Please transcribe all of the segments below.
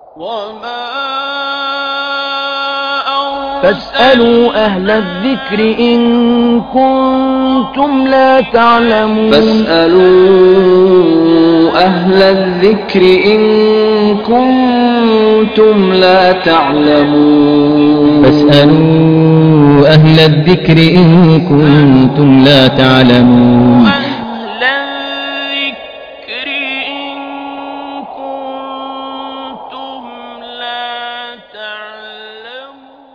وما فاسألوا أهل الذكر إن كنتم لا تعلمون فاسألوا أهل الذكر إن كنتم لا تعلمون فاسألوا أهل الذكر إن كنتم لا تعلمون أهل الذكر إن كنتم لا تعلمون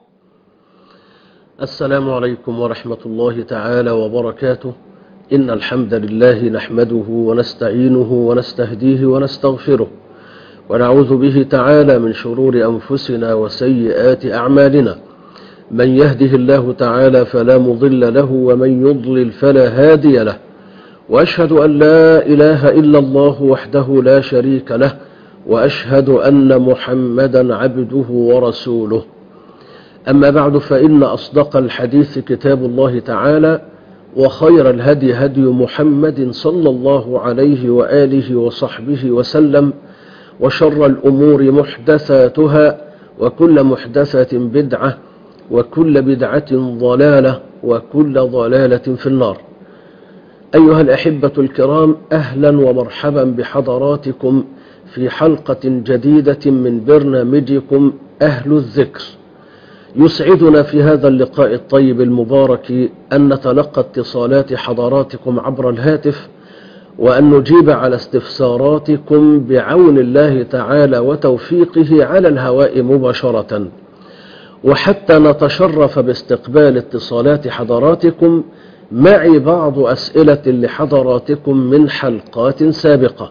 السلام عليكم ورحمة الله تعالى وبركاته إن الحمد لله نحمده ونستعينه ونستهديه ونستغفره ونعوذ به تعالى من شرور أنفسنا وسيئات أعمالنا من يهده الله تعالى فلا مضل له ومن يضلل فلا هادي له وأشهد أن لا إله إلا الله وحده لا شريك له وأشهد أن محمدا عبده ورسوله أما بعد فإن أصدق الحديث كتاب الله تعالى وخير الهدي هدي محمد صلى الله عليه وآله وصحبه وسلم وشر الأمور محدثاتها وكل محدثة بدعة وكل بدعة ضلالة وكل ضلالة في النار أيها الأحبة الكرام أهلا ومرحبا بحضراتكم في حلقة جديدة من برنامجكم أهل الذكر يسعدنا في هذا اللقاء الطيب المبارك أن نتلقى اتصالات حضراتكم عبر الهاتف وأن نجيب على استفساراتكم بعون الله تعالى وتوفيقه على الهواء مباشرة وحتى نتشرف باستقبال اتصالات حضراتكم معي بعض أسئلة لحضراتكم من حلقات سابقة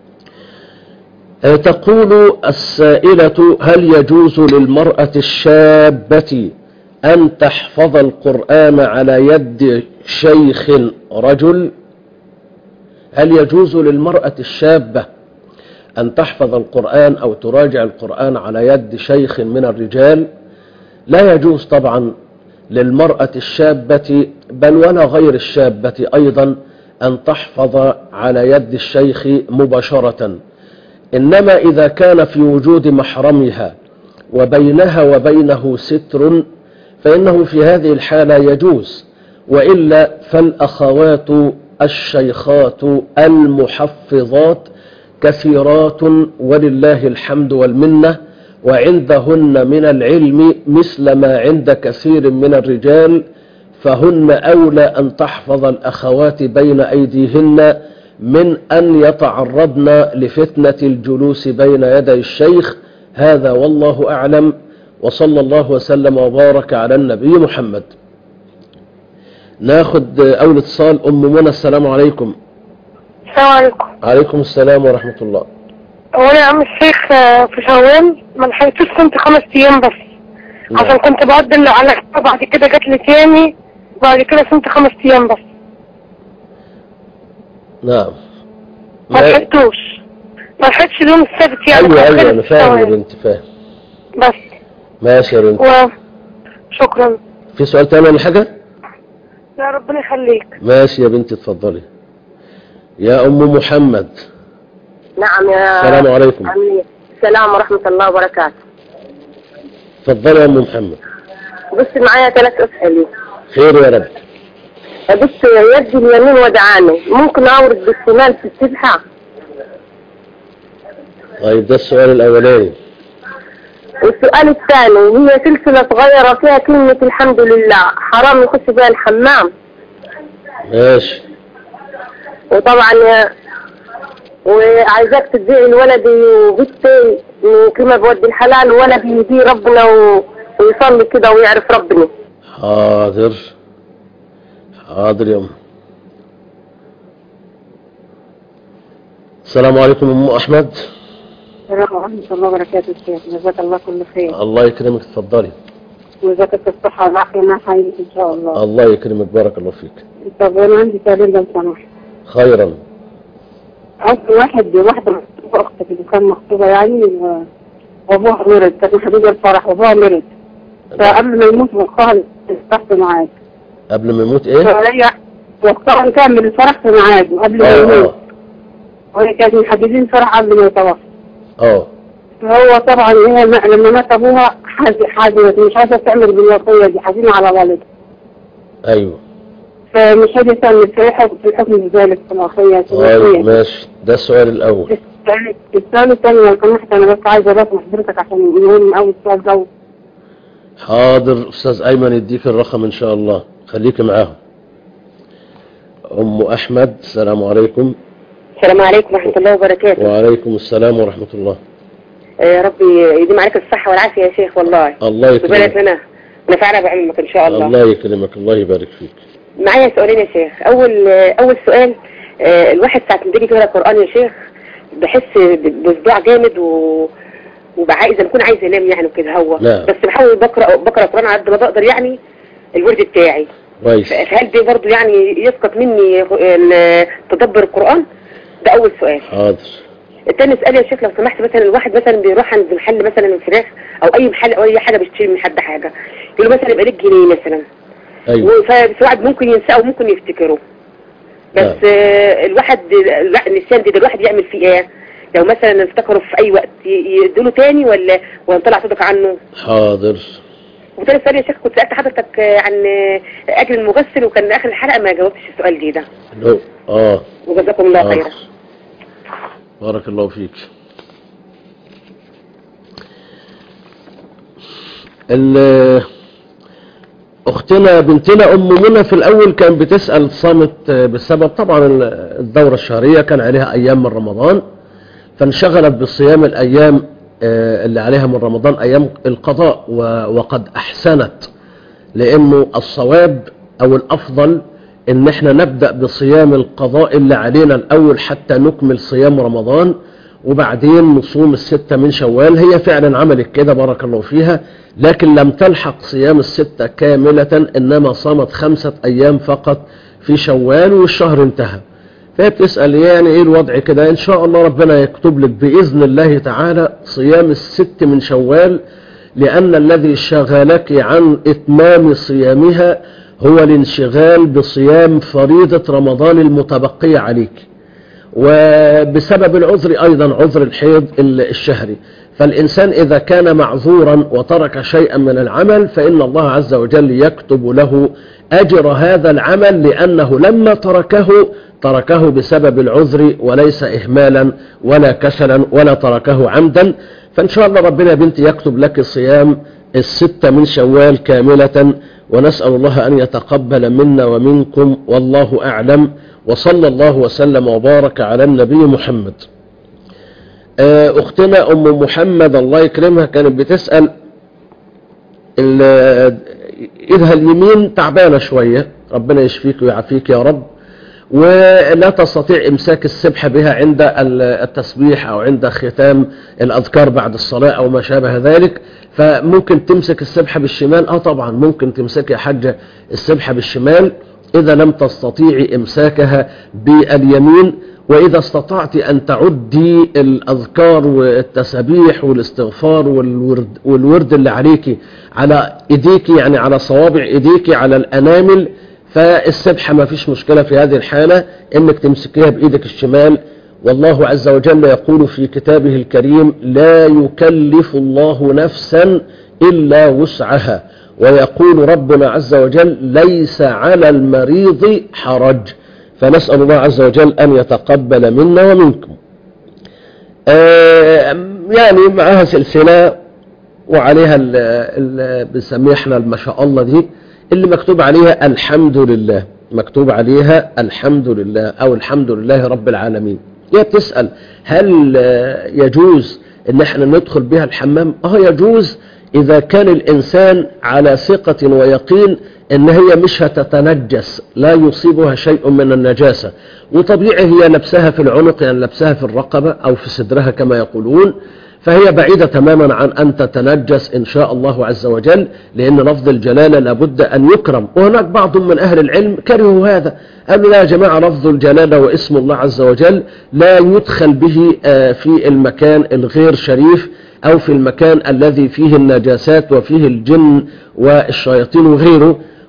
تقول السائلة هل يجوز للمرأة الشابة أن تحفظ القرآن على يد شيخ رجل هل يجوز للمرأة الشابة أن تحفظ القرآن أو تراجع القرآن على يد شيخ من الرجال لا يجوز طبعا للمرأة الشابة بل ولا غير الشابة أيضا أن تحفظ على يد الشيخ مباشرة إنما إذا كان في وجود محرمها وبينها وبينه ستر فإنه في هذه الحالة يجوز وإلا فالأخوات الشيخات المحفظات كثيرات ولله الحمد والمنة وعندهن من العلم مثل ما عند كثير من الرجال فهن أولى أن تحفظ الأخوات بين أيديهن من أن يتعرضن لفتنة الجلوس بين يدي الشيخ هذا والله أعلم وصلى الله وسلم وبارك على النبي محمد ناخد أول اتصال أم منى السلام عليكم السلام عليكم عليكم السلام ورحمة الله هو انا يا عم الشيخ آه، في شوال ما لحقتوش كنت خمس ايام بس نعم. عشان كنت بقدم على بعد كده جات لي تاني بعد كده كنت خمس ايام بس نعم ما ما- لحقتوش ما لحقتش اليوم السبت يعني أيوة كان أيوة خلص أنا فاهم يا الشوال. بنت فاهم بس ماشي يا بنت وشكرا في سؤال تاني ولا حاجة يا ربنا يخليك ماشي يا بنتي اتفضلي يا أم محمد نعم يا السلام عليكم. عمي. السلام ورحمة الله وبركاته اتفضلي يا أم محمد بص معايا ثلاث أسئلة خير يا رب بص يدي اليمين ودعاني ممكن أورد بالشمال في السبحة طيب ده السؤال الأولاني والسؤال الثاني هي سلسلة صغيرة فيها كلمة الحمد لله حرام يخش بها الحمام ماشي وطبعا يا- وعايزاك تدعي لولدي وبنتي إن كلمة بودي الحلال ولدي يدي ربنا و... ويصلي كده ويعرف ربنا حاضر حاضر يا أم السلام عليكم أم أحمد السلام ورحمة الله وبركاته الشيخ جزاك الله كل خير الله يكرمك اتفضلي وجزاك الصحة والعافية مع حياتك إن شاء الله الله يكرمك بارك الله فيك طب أنا عندي سؤالين لو سمحت خيرا أصل واحد واحدة مخطوبة أختك اللي كان مخطوبة يعني و- وأبوها مرض كانت محدودة الفرح وأبوها مرض فقبل ما يموت وقتها تحت معاد قبل ما يموت ايه فهي وقتها نكمل الفرح في ميعاده قبل ما اه يموت اه وهي كانت محددين فرح قبل ما يتوفى اه هو طبعا هي م- لما مات ابوها حز- حزنت مش عايزه تعمل بالوصيه دي حزينه على والدها ايوه فمش عايزه تعمل في حكم في حكم ذلك في الوصيه في طيب الوصية. ماشي ده السؤال الاول السؤال السؤال الثاني لو سمحت انا بس عايزه بس حضرتك عشان مهم قوي السؤال ده حاضر استاذ ايمن يديك الرقم ان شاء الله خليك معاهم ام احمد السلام عليكم السلام عليكم ورحمة الله وبركاته وعليكم السلام ورحمة الله يا رب يديم عليك الصحة والعافية يا شيخ والله الله وبارك يكرمك لنا نفعنا بعلمك إن شاء الله الله يكرمك الله يبارك فيك معايا سؤالين يا شيخ أول أول سؤال آه، الواحد ساعة ما بيجي يقرا القرآن يا شيخ بحس ب- بصداع جامد و وبقى عايز بكون عايز انام يعني وكده هو لا. بس بحاول بقرا بقرا القرآن على قد ما بقدر يعني الورد بتاعي كويس فهل ده برضه يعني يسقط مني ال- تدبر القرآن ده أول سؤال حاضر التاني سؤال يا شيخ لو سمحت مثلا الواحد مثلا بيروح عند محل مثلا الفراخ او اي محل او اي حاجه بيشتري من حد حاجه يقول له مثلا يبقى لك جنيه مثلا ايوه فالواحد ممكن ينساه او ممكن يفتكره بس آه الواحد لا النسيان دي ده الواحد يعمل فيه ايه لو مثلا افتكره في اي وقت ي- يدوله تاني ولا ولا نطلع صدق عنه حاضر وتاني سؤال يا شيخ كنت سالت حضرتك آه، عن آه، اجر المغسل وكان اخر الحلقه ما جاوبتش السؤال دي ده لو اه وجزاكم الله خيرا حاضر. بارك الله فيك ال- اختنا بنتنا ام منى في الاول كان بتسال صامت بسبب طبعا الدوره الشهريه كان عليها ايام من رمضان فانشغلت بصيام الايام آه، اللي عليها من رمضان ايام القضاء و- وقد احسنت لانه الصواب او الافضل ان احنا نبدأ بصيام القضاء اللي علينا الاول حتى نكمل صيام رمضان وبعدين نصوم الستة من شوال هي فعلا عملت كده بارك الله فيها لكن لم تلحق صيام الستة كاملة انما صامت خمسة ايام فقط في شوال والشهر انتهى فهي بتسأل يعني ايه الوضع كده ان شاء الله ربنا يكتب لك بإذن الله تعالى صيام الست من شوال لأن الذي شغلك عن إتمام صيامها هو الانشغال بصيام فريضة رمضان المتبقية عليك وبسبب العذر أيضا عذر الحيض الشهري فالإنسان إذا كان معذورا وترك شيئا من العمل فإن الله عز وجل يكتب له أجر هذا العمل لأنه لما تركه تركه بسبب العذر وليس إهمالا ولا كسلا ولا تركه عمدا فإن شاء الله ربنا يا بنتي يكتب لك صيام الستة من شوال كاملة ونسأل الله أن يتقبل منا ومنكم والله أعلم وصلى الله وسلم وبارك على النبي محمد آه، أختنا أم محمد الله يكرمها كانت بتسأل ال- إيدها اليمين تعبانة شوية ربنا يشفيك ويعافيك يا رب ولا تستطيع إمساك السبحة بها عند ال- التسبيح أو عند ختام الأذكار بعد الصلاة أو ما شابه ذلك فممكن تمسك السبحة بالشمال آه طبعا ممكن تمسك يا حاجة السبحة بالشمال إذا لم تستطيعي إمساكها باليمين وإذا استطعت أن تعدي الأذكار والتسابيح والاستغفار والورد, والورد اللي عليك على إيديك يعني على صوابع إيديك على الأنامل فالسبحة ما فيش مشكلة في هذه الحالة إنك تمسكيها بإيدك الشمال والله عز وجل يقول في كتابه الكريم لا يكلف الله نفسا إلا وسعها ويقول ربنا عز وجل ليس على المريض حرج فنسأل الله عز وجل أن يتقبل منا ومنكم آه، يعني معها سلسلة وعليها ال- ال- بنسميها احنا ما شاء الله دي اللي مكتوب عليها الحمد لله مكتوب عليها الحمد لله او الحمد لله رب العالمين هي بتسأل هل آه، يجوز ان احنا ندخل بها الحمام اه يجوز اذا كان الانسان على ثقة ويقين ان هي مش هتتنجس لا يصيبها شيء من النجاسة وطبيعي هي لبسها في العنق يعني لبسها في الرقبة او في صدرها كما يقولون فهي بعيدة تماما عن أن تتنجس إن شاء الله عز وجل لأن لفظ الجلالة لابد أن يكرم وهناك بعض من أهل العلم كرهوا هذا قالوا لا يا جماعة لفظ الجلالة واسم الله عز وجل لا يدخل به آه، في المكان الغير شريف أو في المكان الذي فيه النجاسات وفيه الجن والشياطين وغيره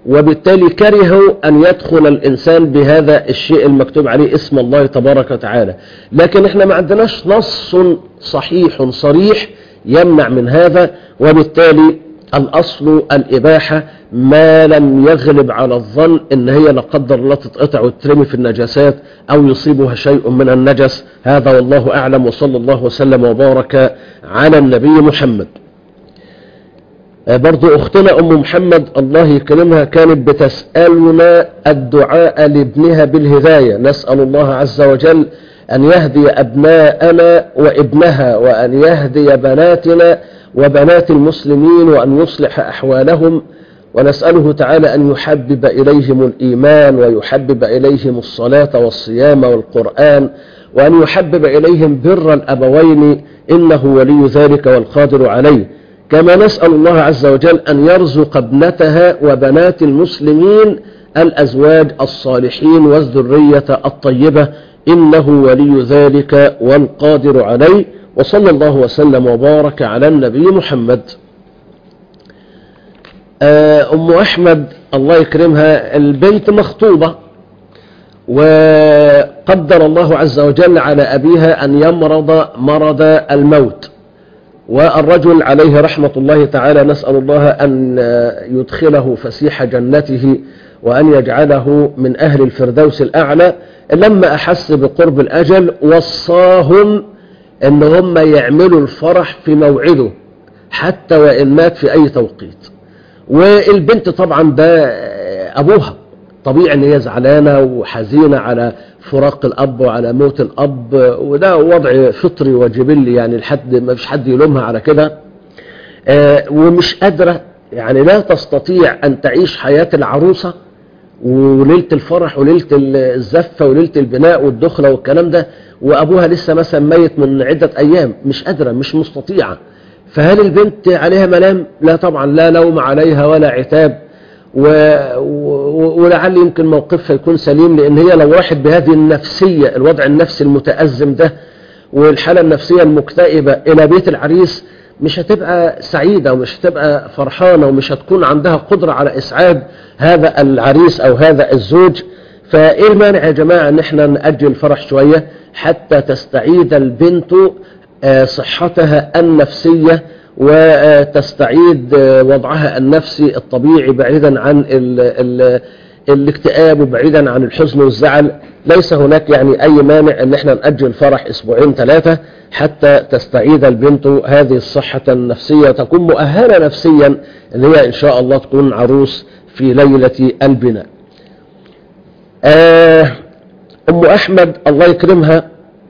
وبالتالي كرهوا أن يدخل الإنسان بهذا الشيء المكتوب عليه اسم الله تبارك وتعالى لكن احنا ما عندناش نص صحيح صريح يمنع من هذا وبالتالي الأصل الإباحة ما لم يغلب على الظن ان هي لا قدر الله تتقطع وترمي في النجاسات او يصيبها شيء من النجس هذا والله اعلم وصلى الله وسلم وبارك على النبي محمد آه، برضو اختنا ام محمد الله يكرمها كانت بتسألنا الدعاء لابنها بالهداية نسأل الله عز وجل ان يهدي ابناءنا وابنها وان يهدي بناتنا وبنات المسلمين وان يصلح احوالهم ونسأله تعالى أن يحبب إليهم الإيمان ويحبب إليهم الصلاة والصيام والقرآن وأن يحبب إليهم بر الأبوين إنه ولي ذلك والقادر عليه كما نسأل الله عز وجل أن يرزق ابنتها وبنات المسلمين الأزواج الصالحين والذرية الطيبة إنه ولي ذلك والقادر عليه وصلى الله وسلم وبارك على النبي محمد آه، أم أحمد الله يكرمها البنت مخطوبة وقدر الله عز وجل على أبيها أن يمرض مرض الموت والرجل عليه رحمة الله تعالى نسأل الله أن يدخله فسيح جنته وأن يجعله من أهل الفردوس الأعلى لما أحس بقرب الأجل وصاهم أن هم يعملوا الفرح في موعده حتى وإن مات في أي توقيت والبنت طبعا ده أبوها طبيعي ان هي زعلانة وحزينة على فراق الأب وعلى موت الأب وده وضع فطري وجبلي يعني لحد ما فيش حد يلومها على كده آه، ومش قادرة يعني لا تستطيع أن تعيش حياة العروسة وليلة الفرح وليلة الزفة وليلة البناء والدخلة والكلام ده وأبوها لسه مثلا ميت من عدة أيام مش قادرة مش مستطيعة فهل البنت عليها ملام لا طبعا لا لوم عليها ولا عتاب و... و... ولعل يمكن موقفها يكون سليم لان هي لو راحت بهذه النفسية الوضع النفسي المتأزم ده والحالة النفسية المكتئبة الى بيت العريس مش هتبقى سعيدة ومش هتبقى فرحانة ومش هتكون عندها قدرة على اسعاد هذا العريس او هذا الزوج فايه المانع يا جماعة ان احنا نأجل الفرح شوية حتى تستعيد البنت آه، صحتها النفسية وتستعيد آه، وضعها النفسي الطبيعي بعيدا عن ال ال الاكتئاب وبعيدا عن الحزن والزعل ليس هناك يعني أي مانع أن احنا نأجل فرح أسبوعين ثلاثة حتى تستعيد البنت هذه الصحة النفسية وتكون مؤهلة نفسيا أن هي إن شاء الله تكون عروس في ليلة البناء آه، أم أحمد الله يكرمها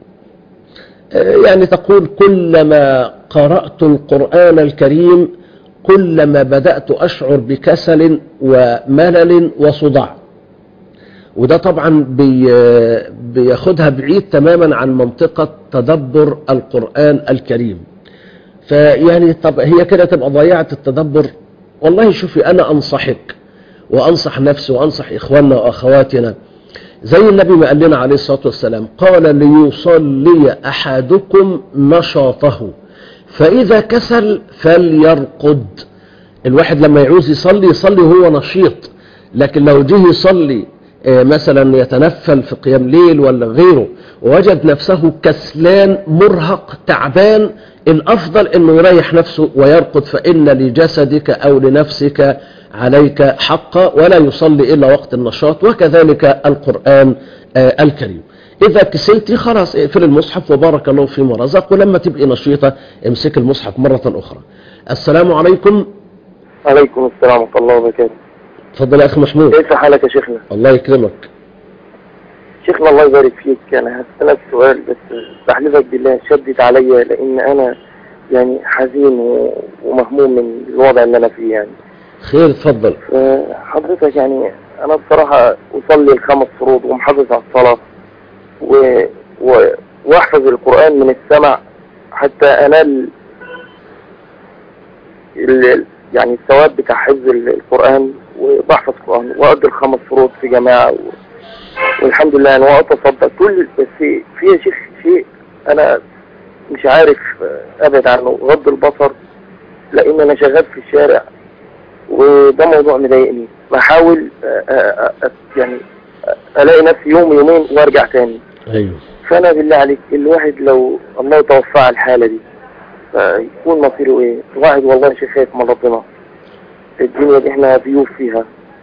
يعني تقول كلما قرأت القرآن الكريم كلما بدأت أشعر بكسل وملل وصداع وده طبعا بي بياخدها بعيد تماما عن منطقة تدبر القرآن الكريم فيعني طب هي كده تبقى ضيعت التدبر والله شوفي أنا أنصحك وأنصح نفسي وأنصح إخواننا وأخواتنا زي النبي ما قال لنا عليه الصلاة والسلام قال ليصلي أحدكم نشاطه فإذا كسل فليرقد الواحد لما يعوز يصلي يصلي وهو نشيط لكن لو جه يصلي آه، مثلا يتنفل في قيام ليل ولا غيره ووجد نفسه كسلان مرهق تعبان الأفضل أنه يريح نفسه ويرقد فإن لجسدك أو لنفسك عليك حقا ولا يصلي إلا وقت النشاط وكذلك القرآن آه، الكريم إذا كسلتي خلاص اقفل المصحف وبارك الله فيما رزق ولما تبقي نشيطة امسك المصحف مرة أخرى السلام عليكم عليكم السلام ورحمة الله وبركاته تفضل يا أخي محمود كيف حالك يا شيخنا الله يكرمك شيخنا الله يبارك فيك أنا هسألك سؤال بس بحلفك بالله شدد عليا لأن أنا يعني حزين و- ومهموم من الوضع اللي أنا فيه يعني خير تفضل حضرتك يعني أنا بصراحة أصلي الخمس فروض ومحافظ على الصلاة و... و... وأحفظ القرآن من السمع حتى أنال ال... يعني الثواب بتاع حفظ ال- القرآن وبحفظ قرآن وأقضي الخمس فروض في جماعة و... والحمد لله أنا وأتصدق كل بس في يا شيخ شيء أنا مش عارف أبعد عنه غض البصر لأن أنا شغال في الشارع وده موضوع مضايقني بحاول آه، آه، آه، يعني آه، الاقي نفسي يوم يومين وارجع تاني ايوه فانا بالله عليك الواحد لو الله توفى على الحالة دي آه، يكون مصيره ايه الواحد والله شيء خايف من ربنا الدنيا دي احنا ضيوف فيها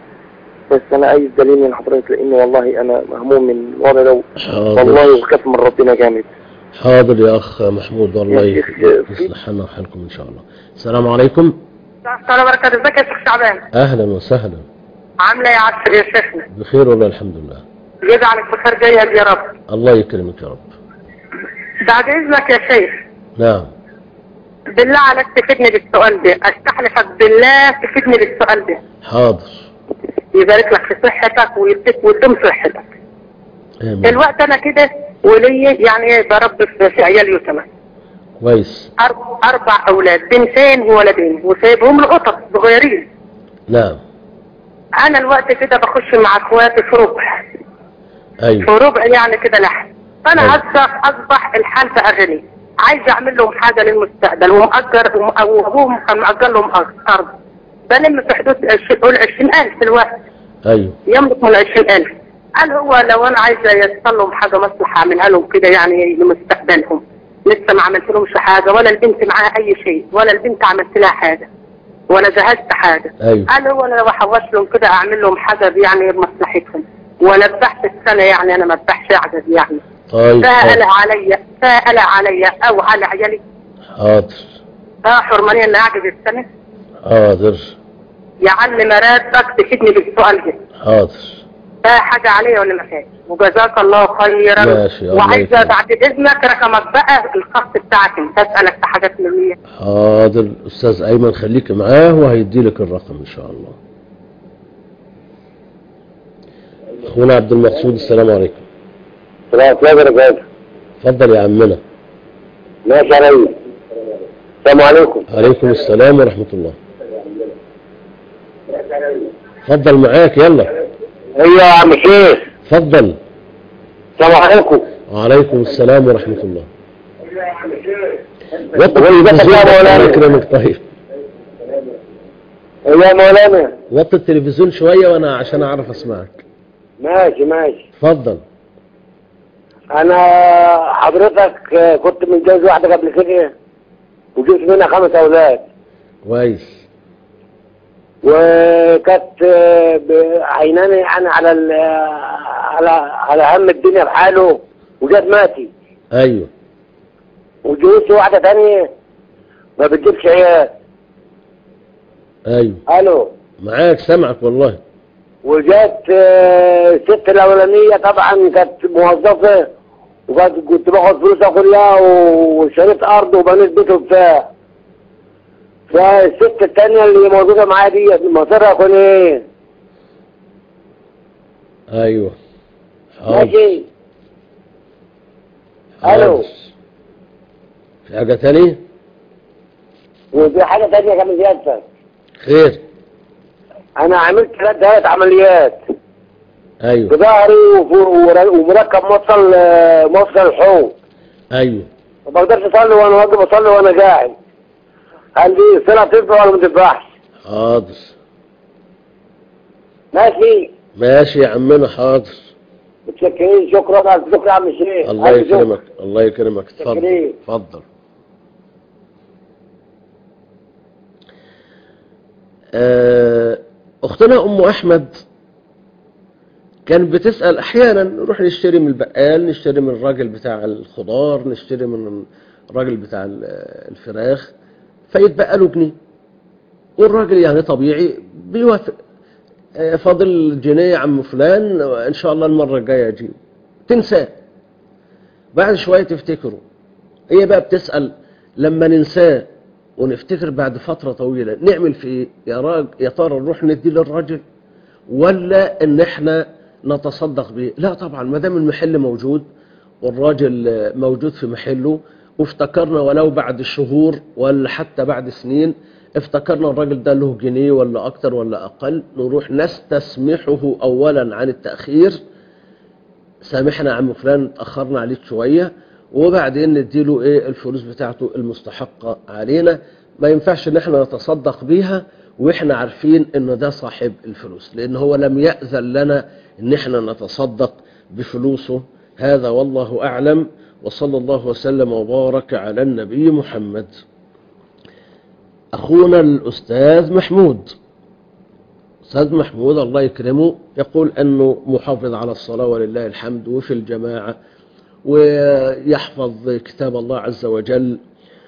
بس انا عايز دليل من حضرتك لان والله انا مهموم من الوضع ده حاضر والله وخاف من ربنا جامد حاضر يا اخ محمود والله يا شيخ، يصلح حالنا وحالكم ان شاء الله السلام عليكم السلام عليكم ازيك يا شيخ شعبان اهلا وسهلا عامله ايه يا عسل يا شيخنا بخير والله الحمد لله يجعلك بخير جيد يا رب الله يكرمك يا رب بعد اذنك يا شيخ نعم بالله عليك تفيدني بالسؤال ده استحلفك بالله تفيدني بالسؤال ده حاضر يبارك لك في صحتك ويديك ويدوم صحتك امين الوقت انا كده وليا يعني بربي في في عيال يتامى كويس أرب- اربع اولاد بنتين وولدين وسايبهم لقطط صغيرين نعم انا الوقت كده بخش مع اخواتي في ربع في ايوه ربع يعني كده لحم فانا أيوة. اصبح اصبح الحال بقى غني عايز اعمل لهم حاجه للمستقبل ومأجر وم- وابوهم كان مأجر لهم أرض- ارض بلم في حدود عش- قول 20000 في الوقت ايوه يملك من 20000 قال هو لو انا عايزه ييسر لهم حاجه مصلحه اعملها لهم كده يعني لمستقبلهم لسه ما عملت لهمش حاجه ولا البنت معاها اي شيء ولا البنت عملت لها حاجه ولا جهزت حاجه ايوه قال هو انا لو احوش لهم كده اعمل لهم حاجه يعني لمصلحتهم وانا ذبحت السنه يعني انا ما ذبحش عدد يعني طيب سأل حاضر علي سأل علي او على عيالي حاضر حرمانية ان اعجز السنه حاضر يعلم مراتك تفيدني بالسؤال ده حاضر ده حاجة عليا ولا ما فيهاش وجزاك الله خيرا ماشي، الله وعايزة يكرمك. بعد إذنك رقمك بقى الخاص بتاعك انت أسألك في حاجات مهمة حاضر استاذ ايمن خليك معاه وهيدي لك الرقم ان شاء الله اخونا عبد المقصود السلام عليكم السلام عليكم وبركاته اتفضل يا عمنا ماشي يا ريس السلام عليكم عليكم السلام ورحمة الله اتفضل معاك يلا ايوه يا عم شيخ اتفضل السلام عليكم وعليكم السلام ورحمة الله وطي وإذا التلفزيون كان مولانا. الله يكرمك طيب ايوه يا مولانا وطي التلفزيون شوية وانا عشان اعرف اسمعك ماشي ماشي اتفضل انا حضرتك آه، كنت متجوز واحده قبل كده وجبت منها خمس اولاد كويس وكانت آه، ب- عيناني يعني على ال- آه، على على هم الدنيا بحاله وجت ماتي ايوه وجوزت واحده تانية ما بتجيبش عيال ايوه الو معاك سامعك والله وجات آه، الست الاولانيه طبعا كانت موظفه وكانت كنت باخد فلوسها كلها وشريت ارض وبنيت بيت وبتاع فالست التانية اللي موجودة معايا دي مصيرها يكون ايه؟ ايوه حاضر ماشي حاضر. ألو. في حاجة تانية وفي حاجة تانية كمان زيادة خير أنا عملت ثلاث ثلاث عمليات في ايوه ظهري وفوق- ور- ومركب موصل آه، موصل الحوض ايوه ما بقدرش اصلي وانا واقف اصلي وانا قاعد قال لي الصلاة تنفع ولا ما تنفعش؟ حاضر ماشي ماشي يا عمنا حاضر متشكرين شكرا ألف شكرا يا عم الشيخ الله ألف شكر. يكرمك الله يكرمك اتفضل شكرين. اتفضل آه، اختنا ام احمد كانت بتسأل احيانا نروح نشتري من البقال نشتري من الراجل بتاع الخضار نشتري من الراجل بتاع ال- الفراخ فيتبقى له جنيه والراجل يعني طبيعي بيوافق آه، فاضل جنيه يا عم فلان ان شاء الله المرة الجاية اجيب تنساه بعد شوية تفتكره هي بقى بتسأل لما ننساه ونفتكر بعد فترة طويلة نعمل في ايه يا راجل يا ترى نروح ندي للراجل ولا ان احنا نتصدق به لا طبعا ما دام المحل موجود والراجل آه، موجود في محله وافتكرنا ولو بعد شهور ولا حتى بعد سنين افتكرنا الراجل ده له جنيه ولا اكتر ولا اقل نروح نستسمحه اولا عن التأخير سامحنا يا عم فلان اتأخرنا عليك شوية وبعدين نديله ايه الفلوس بتاعته المستحقة علينا ما ينفعش ان احنا نتصدق بيها واحنا عارفين انه ده صاحب الفلوس لان هو لم يأذن لنا ان احنا نتصدق بفلوسه هذا والله اعلم وصلى الله وسلم وبارك على النبي محمد اخونا الاستاذ محمود استاذ محمود الله يكرمه يقول انه محافظ على الصلاة ولله الحمد وفي الجماعة ويحفظ كتاب الله عز وجل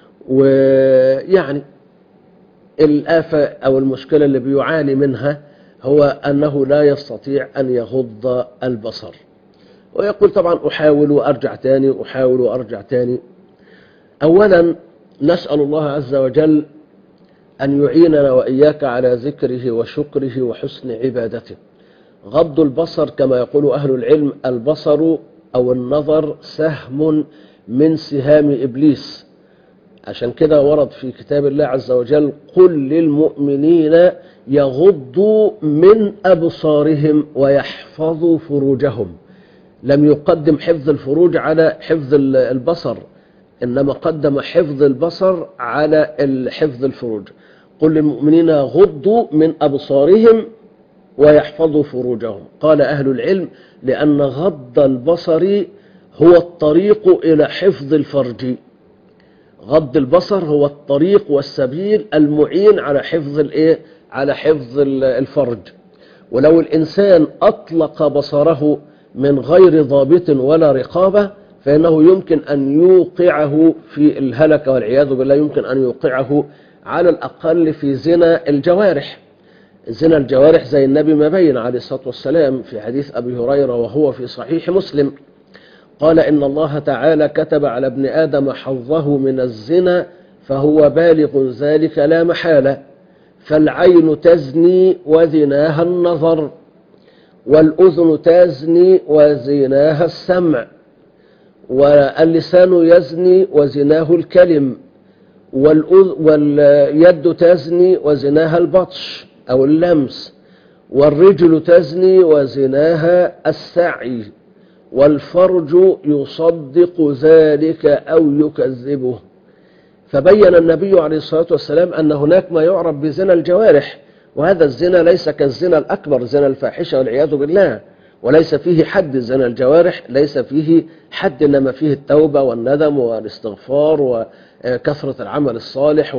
ويعني الآفة أو المشكلة اللي بيعاني منها هو أنه لا يستطيع أن يغض البصر ويقول طبعا أحاول وأرجع تاني أحاول وأرجع تاني أولا نسأل الله عز وجل أن يعيننا وإياك على ذكره وشكره وحسن عبادته غض البصر كما يقول أهل العلم البصر أو النظر سهم من سهام إبليس عشان كده ورد في كتاب الله عز وجل قل للمؤمنين يغضوا من أبصارهم ويحفظوا فروجهم لم يقدم حفظ الفروج على حفظ البصر إنما قدم حفظ البصر على حفظ الفروج قل للمؤمنين غضوا من أبصارهم ويحفظوا فروجهم قال أهل العلم لأن غض البصر هو الطريق إلى حفظ الفرج غض البصر هو الطريق والسبيل المعين على حفظ الايه على حفظ الفرج ولو الإنسان أطلق بصره من غير ضابط ولا رقابة فإنه يمكن أن يوقعه في الهلكة والعياذ بالله يمكن أن يوقعه على الأقل في زنا الجوارح زنا الجوارح زي النبي ما بين عليه الصلاة والسلام في حديث أبي هريرة وهو في صحيح مسلم قال إن الله تعالى كتب على ابن آدم حظه من الزنا فهو بالغ ذلك لا محالة فالعين تزني وزناها النظر والأذن تزني وزناها السمع واللسان يزني وزناه الكلم واليد تزني وزناها البطش أو اللمس والرجل تزني وزناها السعي والفرج يصدق ذلك أو يكذبه فبين النبي عليه الصلاة والسلام أن هناك ما يعرف بزنا الجوارح وهذا الزنا ليس كالزنا الأكبر زنا الفاحشة والعياذ بالله وليس فيه حد زنا الجوارح ليس فيه حد إنما فيه التوبة والندم والاستغفار وكثرة العمل الصالح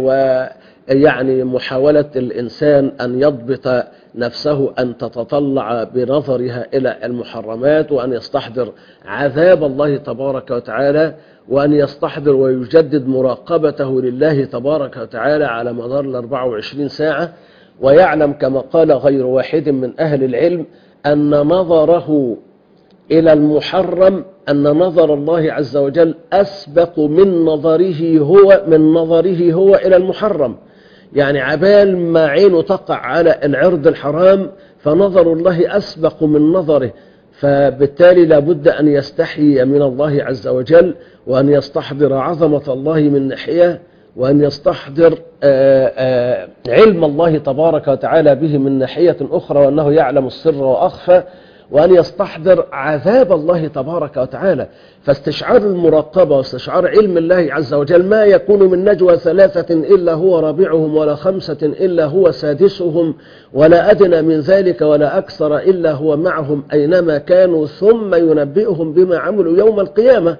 ويعني محاولة الإنسان أن يضبط نفسه أن تتطلع بنظرها إلى المحرمات وأن يستحضر عذاب الله تبارك وتعالى وأن يستحضر ويجدد مراقبته لله تبارك وتعالى على مدار ال 24 ساعة ويعلم كما قال غير واحد من أهل العلم أن نظره إلى المحرم أن نظر الله عز وجل أسبق من نظره هو من نظره هو إلى المحرم يعني عبال ما عينه تقع على العرض الحرام فنظر الله أسبق من نظره فبالتالي لابد أن يستحي من الله عز وجل وأن يستحضر عظمة الله من ناحية وأن يستحضر آآ آآ علم الله تبارك وتعالى به من ناحية أخرى وأنه يعلم السر وأخفى وأن يستحضر عذاب الله تبارك وتعالى فاستشعار المراقبة واستشعار علم الله عز وجل ما يكون من نجوى ثلاثة إلا هو رابعهم ولا خمسة إلا هو سادسهم ولا أدنى من ذلك ولا أكثر إلا هو معهم أينما كانوا ثم ينبئهم بما عملوا يوم القيامة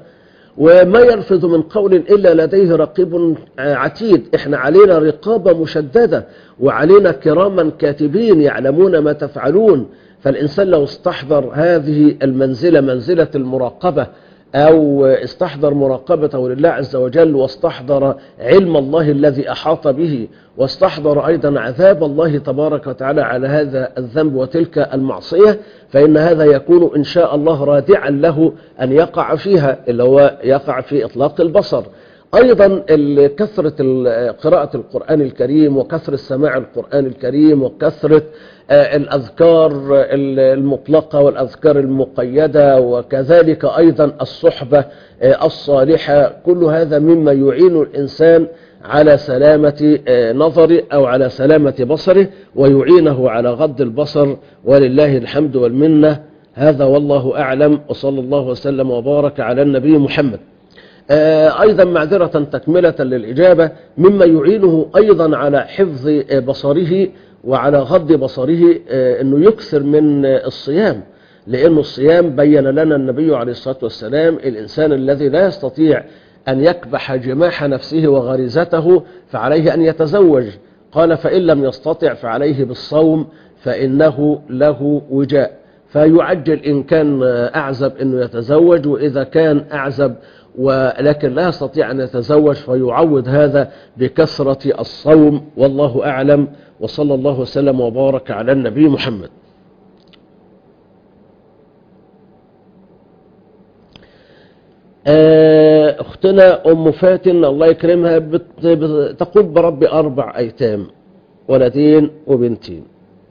وما يلفظ من قول إلا لديه رقيب عتيد احنا علينا رقابة مشددة وعلينا كراما كاتبين يعلمون ما تفعلون فالإنسان لو استحضر هذه المنزلة منزلة المراقبة أو استحضر مراقبته لله عز وجل واستحضر علم الله الذي أحاط به واستحضر أيضا عذاب الله تبارك وتعالى على هذا الذنب وتلك المعصية فإن هذا يكون إن شاء الله رادعا له أن يقع فيها اللي هو يقع في إطلاق البصر أيضا كثرة قراءة القرآن الكريم وكثرة سماع القرآن الكريم وكثرة الأذكار المطلقة والأذكار المقيدة وكذلك أيضا الصحبة الصالحة كل هذا مما يعين الإنسان على سلامة نظره أو على سلامة بصره ويعينه على غض البصر ولله الحمد والمنة هذا والله أعلم وصلى الله وسلم وبارك على النبي محمد آه، أيضا معذرة تكملة للإجابة مما يعينه أيضا على حفظ آه، بصره وعلى غض بصره آه، أنه يكثر من آه، الصيام لأن الصيام بين لنا النبي عليه الصلاة والسلام الإنسان الذي لا يستطيع أن يكبح جماح نفسه وغريزته فعليه أن يتزوج قال فإن لم يستطع فعليه بالصوم فإنه له وجاء فيعجل إن كان أعزب أنه يتزوج وإذا كان أعزب ولكن لا يستطيع أن يتزوج فيعوض هذا بكثرة الصوم والله أعلم وصلى الله وسلم وبارك على النبي محمد آه، أختنا أم فاتن الله يكرمها بت- بت- تقول برب أربع أيتام ولدين وبنتين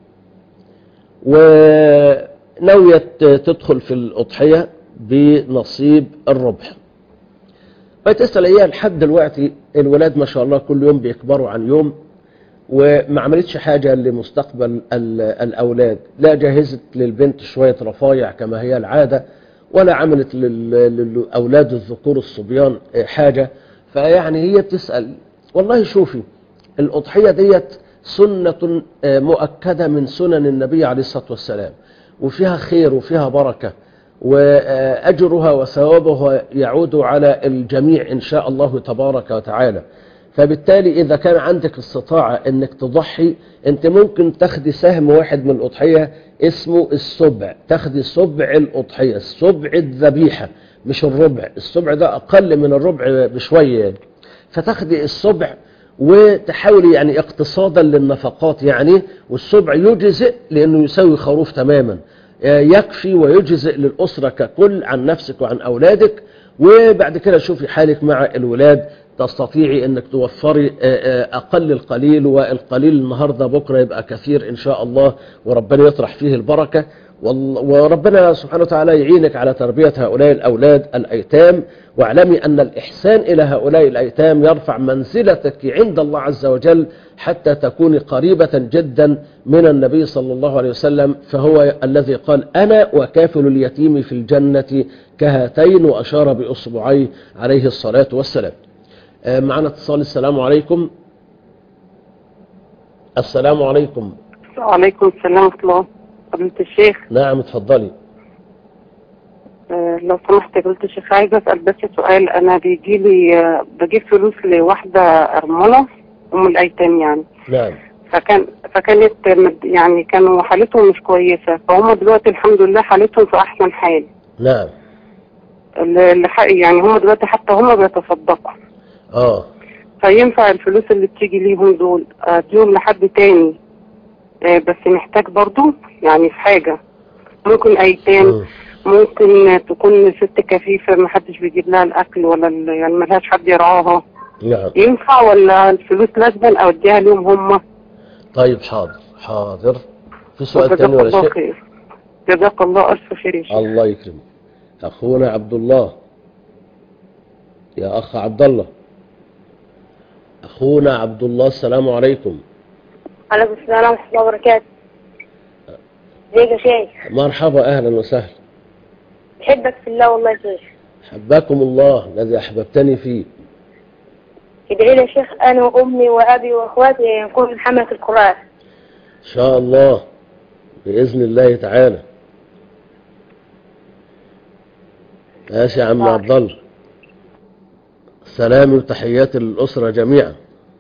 وناوية تدخل في الأضحية بنصيب الربح فتسأل إياها لحد دلوقتي الولاد ما شاء الله كل يوم بيكبروا عن يوم وما عملتش حاجة لمستقبل ال- الأولاد لا جهزت للبنت شوية رفايع كما هي العادة ولا عملت لل- للأولاد الذكور الصبيان حاجة فيعني هي بتسأل والله شوفي الأضحية ديت سنة مؤكدة من سنن النبي عليه الصلاة والسلام وفيها خير وفيها بركة وأجرها وثوابها يعود على الجميع إن شاء الله تبارك وتعالى فبالتالي إذا كان عندك استطاعة أنك تضحي أنت ممكن تاخدي سهم واحد من الأضحية اسمه السبع تاخدي سبع الأضحية السبع الذبيحة مش الربع السبع ده أقل من الربع بشوية يعني. فتاخدي السبع وتحاولي يعني اقتصادا للنفقات يعني والسبع يجزئ لأنه يساوي خروف تماما يكفي ويجزئ للأسرة ككل عن نفسك وعن أولادك وبعد كده شوفي حالك مع الولاد تستطيعي انك توفري اقل القليل والقليل النهارده بكره يبقى كثير ان شاء الله وربنا يطرح فيه البركه وربنا سبحانه وتعالى يعينك على تربيه هؤلاء الاولاد الايتام واعلمي ان الاحسان الى هؤلاء الايتام يرفع منزلتك عند الله عز وجل حتى تكوني قريبه جدا من النبي صلى الله عليه وسلم فهو الذي قال انا وكافل اليتيم في الجنه كهاتين واشار باصبعيه عليه الصلاه والسلام. معنا اتصال السلام عليكم السلام عليكم وعليكم السلام ورحمة الله فضيلة الشيخ نعم اتفضلي آه، لو سمحت يا فضيلة الشيخ عايزة أسأل بس سؤال أنا بيجي لي آه، بجيب فلوس لواحدة أرملة أم الأيتام يعني نعم فكان فكانت مد- يعني كانوا حالتهم مش كويسة فهم دلوقتي الحمد لله حالتهم في أحسن حال نعم اللي اللي حق- يعني هم دلوقتي حتى هم بيتصدقوا اه فينفع الفلوس اللي بتيجي ليهم دول اديهم لحد تاني آه، بس محتاج برضو يعني في حاجة ممكن ايتام مم. ممكن تكون ست كفيفة محدش بيجيب لها الاكل ولا ال- يعني ملهاش حد يرعاها نعم ينفع ولا الفلوس لازم اوديها ليهم هم طيب حاضر حاضر في سؤال جزاك تاني ولا الله شيء خير جزاك الله الف خير يا شيخ الله يكرمك اخونا عبد الله يا اخ عبد الله اخونا عبد الله السلام عليكم عليكم السلام ورحمة الله وبركاته ازيك يا شيخ مرحبا اهلا وسهلا بحبك في الله والله يا شيخ حباكم الله الذي احببتني فيه ادعي لي يا شيخ انا وامي وابي واخواتي نكون من حملة القرآن ان شاء الله باذن الله تعالى ماشي يا عم عبد الله سلامي وتحياتي للاسره جميعا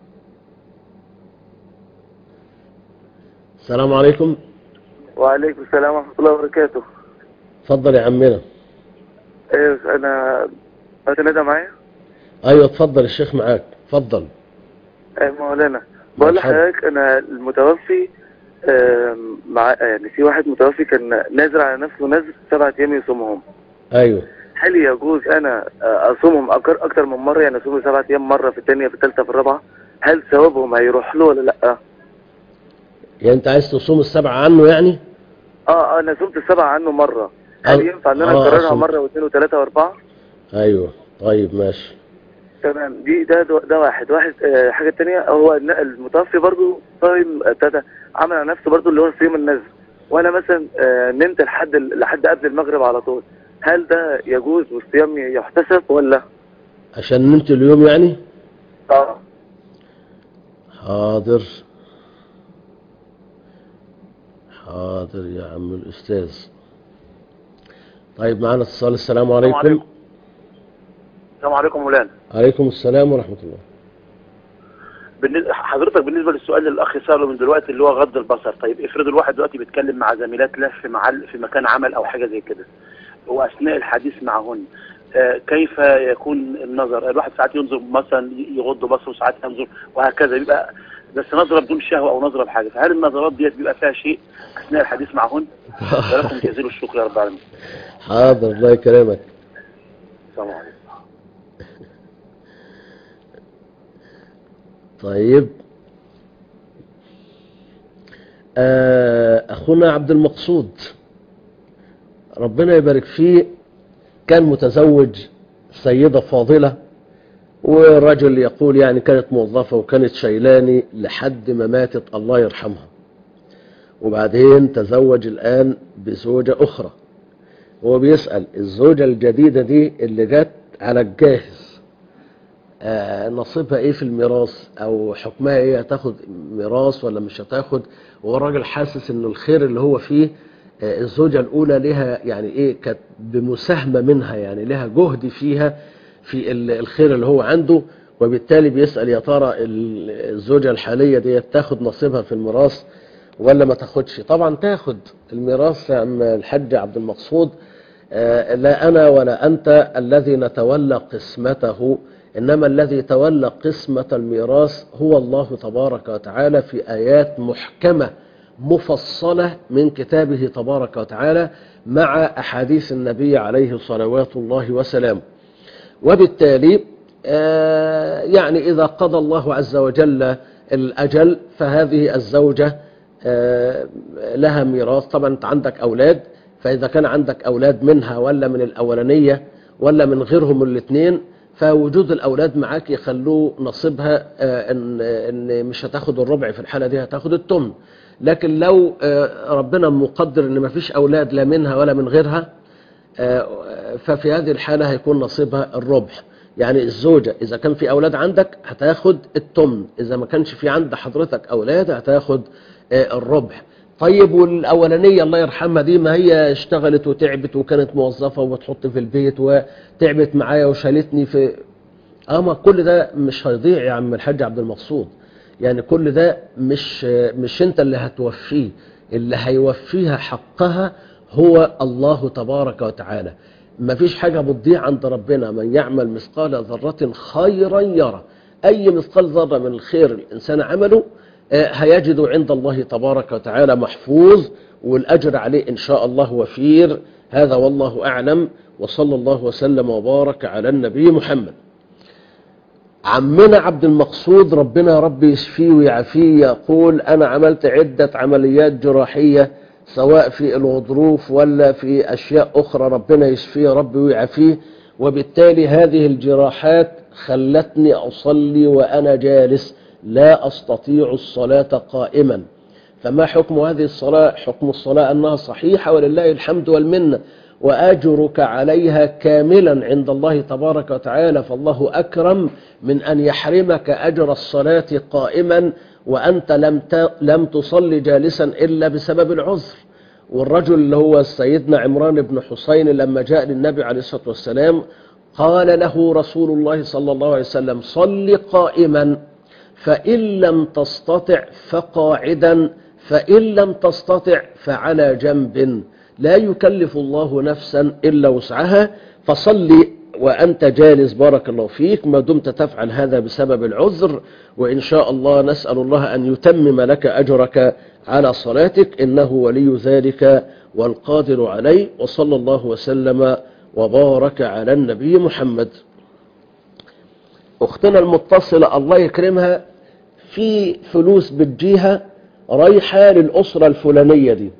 السلام عليكم وعليكم السلام ورحمة الله وبركاته اتفضل يا عمنا ايه انا انت ندى معايا ايوه اتفضل الشيخ معاك اتفضل ايه مولانا بقول مرحبا. لحضرتك انا المتوفي آم، مع يعني في واحد متوفي كان نازل على نفسه نذر سبعة ايام يصومهم ايوه هل يجوز انا آه، اصومهم أكر اكتر من مره يعني اصوم سبعة ايام مره في الثانيه في الثالثه في الرابعه هل ثوابهم هيروح له ولا لا يعني انت عايز تصوم السبعه عنه يعني اه اه انا صمت السبعه عنه مره هل آه، ينفع ان انا آه، اكررها أصوم. مره واثنين وثلاثه واربعه ايوه طيب ماشي تمام دي ده ده, ده واحد واحد آه حاجه ثانيه هو الن- المتوفي برضو صايم آه، ابتدى عمل على نفسه برضو اللي هو صيام النذر وانا مثلا آه نمت لحد ال- لحد قبل المغرب على طول هل ده يجوز والصيام يحتسب ولا عشان نمت اليوم يعني اه حاضر حاضر يا عم الأستاذ طيب معنا اتصال السلام عليكم عليكم. السلام عليكم مولانا عليكم السلام ورحمة الله بالنسبة حضرتك بالنسبه للسؤال اللي الاخ ساله من دلوقتي اللي هو غض البصر طيب افرض الواحد دلوقتي بيتكلم مع زميلات له في محل في مكان عمل او حاجه زي كده واثناء الحديث معهن آه، كيف يكون النظر الواحد ساعات ينظر مثلا يغض بصره وساعات ينظر وهكذا بيبقى بس نظره بدون شهوه او نظره بحاجه فهل النظرات ديت بيبقى فيها شيء اثناء الحديث معهن ولكم جزيل الشكر يا رب العالمين حاضر الله يكرمك السلام عليكم طيب آه، أخونا عبد المقصود ربنا يبارك فيه كان متزوج سيدة فاضلة والرجل يقول يعني كانت موظفة وكانت شيلاني لحد ما ماتت الله يرحمها وبعدين تزوج الآن بزوجة أخرى هو بيسأل الزوجة الجديدة دي اللي جت على الجاهز آه، نصيبها ايه في الميراث او حكمها ايه هتاخد ميراث ولا مش هتاخد وهو الراجل حاسس ان الخير اللي هو فيه آه، الزوجة الاولى لها يعني ايه كانت بمساهمة منها يعني لها جهد فيها في ال- الخير اللي هو عنده وبالتالي بيسأل يا ترى ال- الزوجة الحالية دي تاخد نصيبها في الميراث ولا ما تاخدش طبعا تاخد الميراث يا عم الحاج عبد المقصود آه، لا أنا ولا أنت الذي نتولى قسمته إنما الذي تولى قسمة الميراث هو الله تبارك وتعالى في آيات محكمة مفصلة من كتابه تبارك وتعالى مع أحاديث النبي عليه صلوات الله وسلامه وبالتالي آه، يعني إذا قضى الله عز وجل الأجل فهذه الزوجة آه، لها ميراث طبعا أنت عندك أولاد فإذا كان عندك أولاد منها ولا من الأولانية ولا من غيرهم الاثنين فوجود الأولاد معاك يخلوه نصيبها آه، إن, إن مش هتاخد الربع في الحالة دي هتاخد التمن لكن لو آه، ربنا مقدر إن مفيش أولاد لا منها ولا من غيرها آه، ففي هذه الحالة هيكون نصيبها الربع يعني الزوجة إذا كان في أولاد عندك هتاخد التمن إذا ما كانش في عند حضرتك أولاد هتاخد آه، الربع طيب والأولانية الله يرحمها دي ما هي اشتغلت وتعبت وكانت موظفة وبتحط في البيت وتعبت معايا وشالتني في اما كل ده مش هيضيع يا عم الحاج عبد المقصود يعني كل ده مش مش انت اللي هتوفيه اللي هيوفيها حقها هو الله تبارك وتعالى مفيش حاجة بتضيع عند ربنا من يعمل مثقال ذرة خيرا يرى أي مثقال ذرة من الخير الإنسان عمله آه، هيجده عند الله تبارك وتعالى محفوظ والأجر عليه إن شاء الله وفير هذا والله أعلم وصلى الله وسلم وبارك على النبي محمد عمنا عبد المقصود ربنا يا رب يشفيه ويعافيه يقول أنا عملت عدة عمليات جراحية سواء في الغضروف ولا في أشياء أخرى ربنا يشفيه يا رب ويعافيه وبالتالي هذه الجراحات خلتني أصلي وأنا جالس لا أستطيع الصلاة قائما فما حكم هذه الصلاة حكم الصلاة أنها صحيحة ولله الحمد والمنة وأجرك عليها كاملا عند الله تبارك وتعالى فالله أكرم من أن يحرمك أجر الصلاة قائما وأنت لم ت- لم تصلي جالسا إلا بسبب العذر والرجل اللي هو سيدنا عمران بن حسين لما جاء للنبي عليه الصلاة والسلام قال له رسول الله صلى الله عليه وسلم صل قائما فإن لم تستطع فقاعدا فإن لم تستطع فعلى جنب لا يكلف الله نفسا إلا وسعها فصلي وأنت جالس بارك الله فيك ما دمت تفعل هذا بسبب العذر وإن شاء الله نسأل الله أن يتمم لك أجرك على صلاتك إنه ولي ذلك والقادر عليه وصلى الله وسلم وبارك على النبي محمد أختنا المتصلة الله يكرمها في فلوس بتجيها رايحة للأسرة الفلانية دي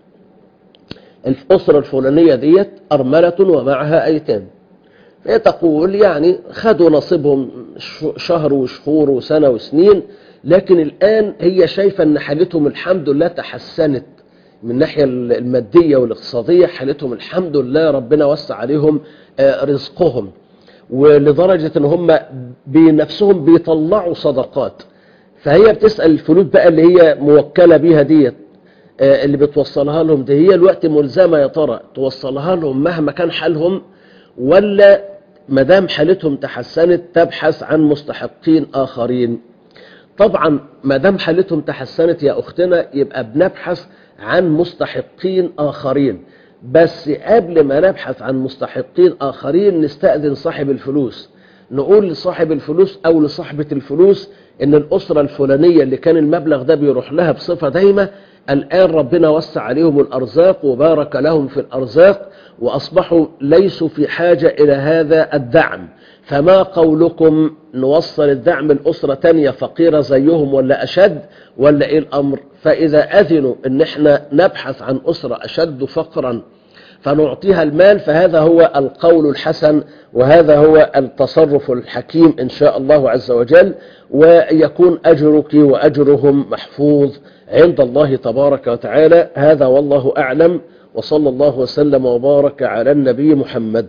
الأسرة الفلانية ديت أرملة ومعها أيتام فهي تقول يعني خدوا نصيبهم ش- شهر وشهور وسنة وسنين لكن الآن هي شايفة أن حالتهم الحمد لله تحسنت من الناحية المادية والاقتصادية حالتهم الحمد لله ربنا وسع عليهم آه، رزقهم ولدرجة ان هم بنفسهم بيطلعوا صدقات فهي بتسأل الفلوس بقى اللي هي موكلة بيها ديت آه، اللي بتوصلها لهم دي هي الوقت ملزمة يا ترى توصلها لهم مهما كان حالهم ولا مدام حالتهم تحسنت تبحث عن مستحقين آخرين طبعا مدام حالتهم تحسنت يا أختنا يبقى بنبحث عن مستحقين آخرين بس قبل ما نبحث عن مستحقين آخرين نستأذن صاحب الفلوس نقول لصاحب الفلوس أو لصاحبة الفلوس إن الأسرة الفلانية اللي كان المبلغ ده بيروح لها بصفة دايمة الآن ربنا وسع عليهم الأرزاق وبارك لهم في الأرزاق وأصبحوا ليسوا في حاجة إلى هذا الدعم فما قولكم نوصل الدعم الأسرة تانية فقيرة زيهم ولا أشد ولا إيه الأمر فإذا أذنوا إن إحنا نبحث عن أسرة أشد فقرا فنعطيها المال فهذا هو القول الحسن وهذا هو التصرف الحكيم إن شاء الله عز وجل ويكون أجرك وأجرهم محفوظ عند الله تبارك وتعالى هذا والله أعلم وصلى الله وسلم وبارك على النبي محمد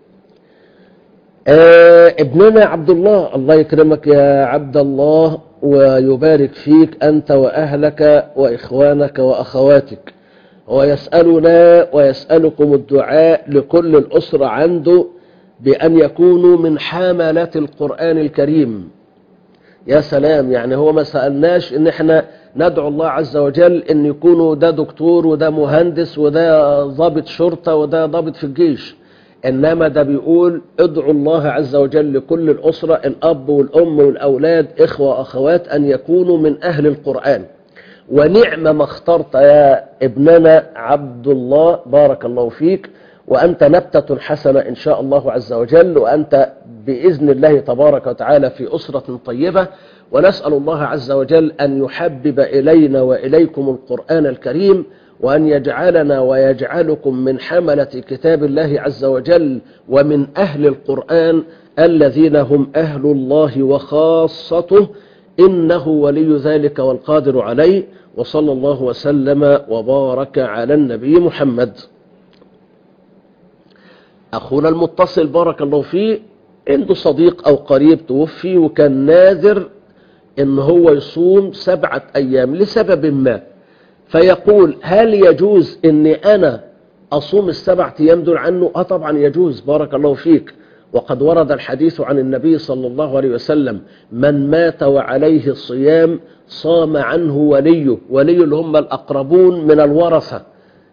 آه ابننا عبد الله الله يكرمك يا عبد الله ويبارك فيك أنت وأهلك وإخوانك وأخواتك ويسألنا ويسألكم الدعاء لكل الأسرة عنده بأن يكونوا من حاملة القرآن الكريم يا سلام يعني هو ما سألناش ان احنا ندعو الله عز وجل ان يكونوا ده دكتور وده مهندس وده ضابط شرطة وده ضابط في الجيش انما ده بيقول ادعوا الله عز وجل لكل الاسرة الاب والام والاولاد اخوة واخوات ان يكونوا من اهل القرآن ونعم ما اخترت يا ابننا عبد الله بارك الله فيك وأنت نبتة حسنة إن شاء الله عز وجل وأنت بإذن الله تبارك وتعالى في أسرة طيبة ونسأل الله عز وجل أن يحبب إلينا وإليكم القرآن الكريم وأن يجعلنا ويجعلكم من حملة كتاب الله عز وجل ومن أهل القرآن الذين هم أهل الله وخاصته إنه ولي ذلك والقادر عليه وصلى الله وسلم وبارك على النبي محمد أخونا المتصل بارك الله فيه عنده صديق أو قريب توفي وكان ناذر إن هو يصوم سبعة أيام لسبب ما فيقول هل يجوز إني أنا أصوم السبعة أيام دول عنه؟ آه طبعا يجوز بارك الله فيك وقد ورد الحديث عن النبي صلى الله عليه وسلم من مات وعليه الصيام صام عنه وليه ولي اللي هم الأقربون من الورثة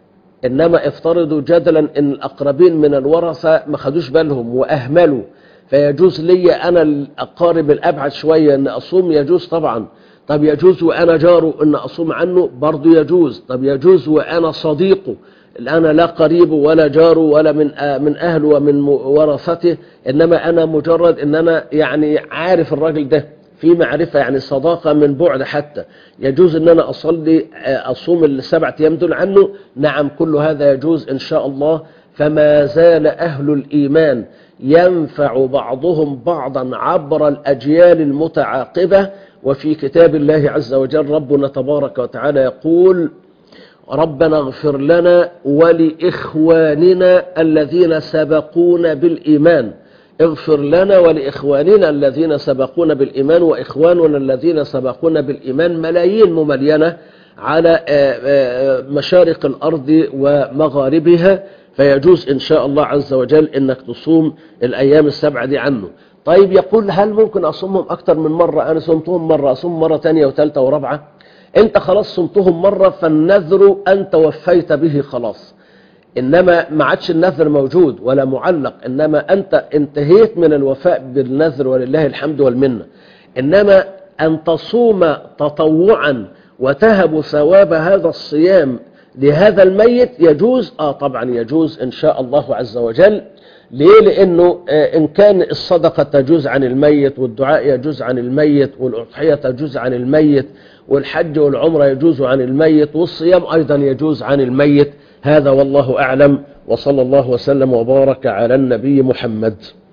إنما افترضوا جدلا إن الأقربين من الورثة ما خدوش بالهم وأهملوا فيجوز لي أنا الأقارب الأبعد شوية أن أصوم يجوز طبعا طب يجوز وأنا جاره أن أصوم عنه برضو يجوز طب يجوز وأنا صديقه أنا لا قريبه ولا جاره ولا من من أهله ومن ورثته إنما أنا مجرد أن أنا يعني عارف الراجل ده في معرفة يعني صداقة من بعد حتى يجوز ان انا اصلي اصوم السبع ايام دول عنه نعم كل هذا يجوز ان شاء الله فما زال اهل الايمان ينفع بعضهم بعضا عبر الاجيال المتعاقبة وفي كتاب الله عز وجل ربنا تبارك وتعالى يقول ربنا اغفر لنا ولإخواننا الذين سبقونا بالإيمان اغفر لنا ولإخواننا الذين سبقونا بالإيمان وإخواننا الذين سبقونا بالإيمان ملايين مملينة على مشارق الأرض ومغاربها فيجوز إن شاء الله عز وجل إنك تصوم الأيام السبعة دي عنه طيب يقول هل ممكن أصومهم أكتر من مرة أنا صمتهم مرة أصوم مرة تانية وثالثة ورابعة أنت خلاص صمتهم مرة فالنذر أنت وفيت به خلاص إنما ما عادش النذر موجود ولا معلق إنما أنت انتهيت من الوفاء بالنذر ولله الحمد والمنة إنما أن تصوم تطوعا وتهب ثواب هذا الصيام لهذا الميت يجوز آه طبعا يجوز إن شاء الله عز وجل ليه لأنه آه إن كان الصدقة تجوز عن الميت والدعاء يجوز عن الميت والأضحية تجوز عن الميت والحج والعمرة يجوز عن الميت والصيام أيضا يجوز عن الميت هذا والله أعلم وصلى الله وسلم وبارك على النبي محمد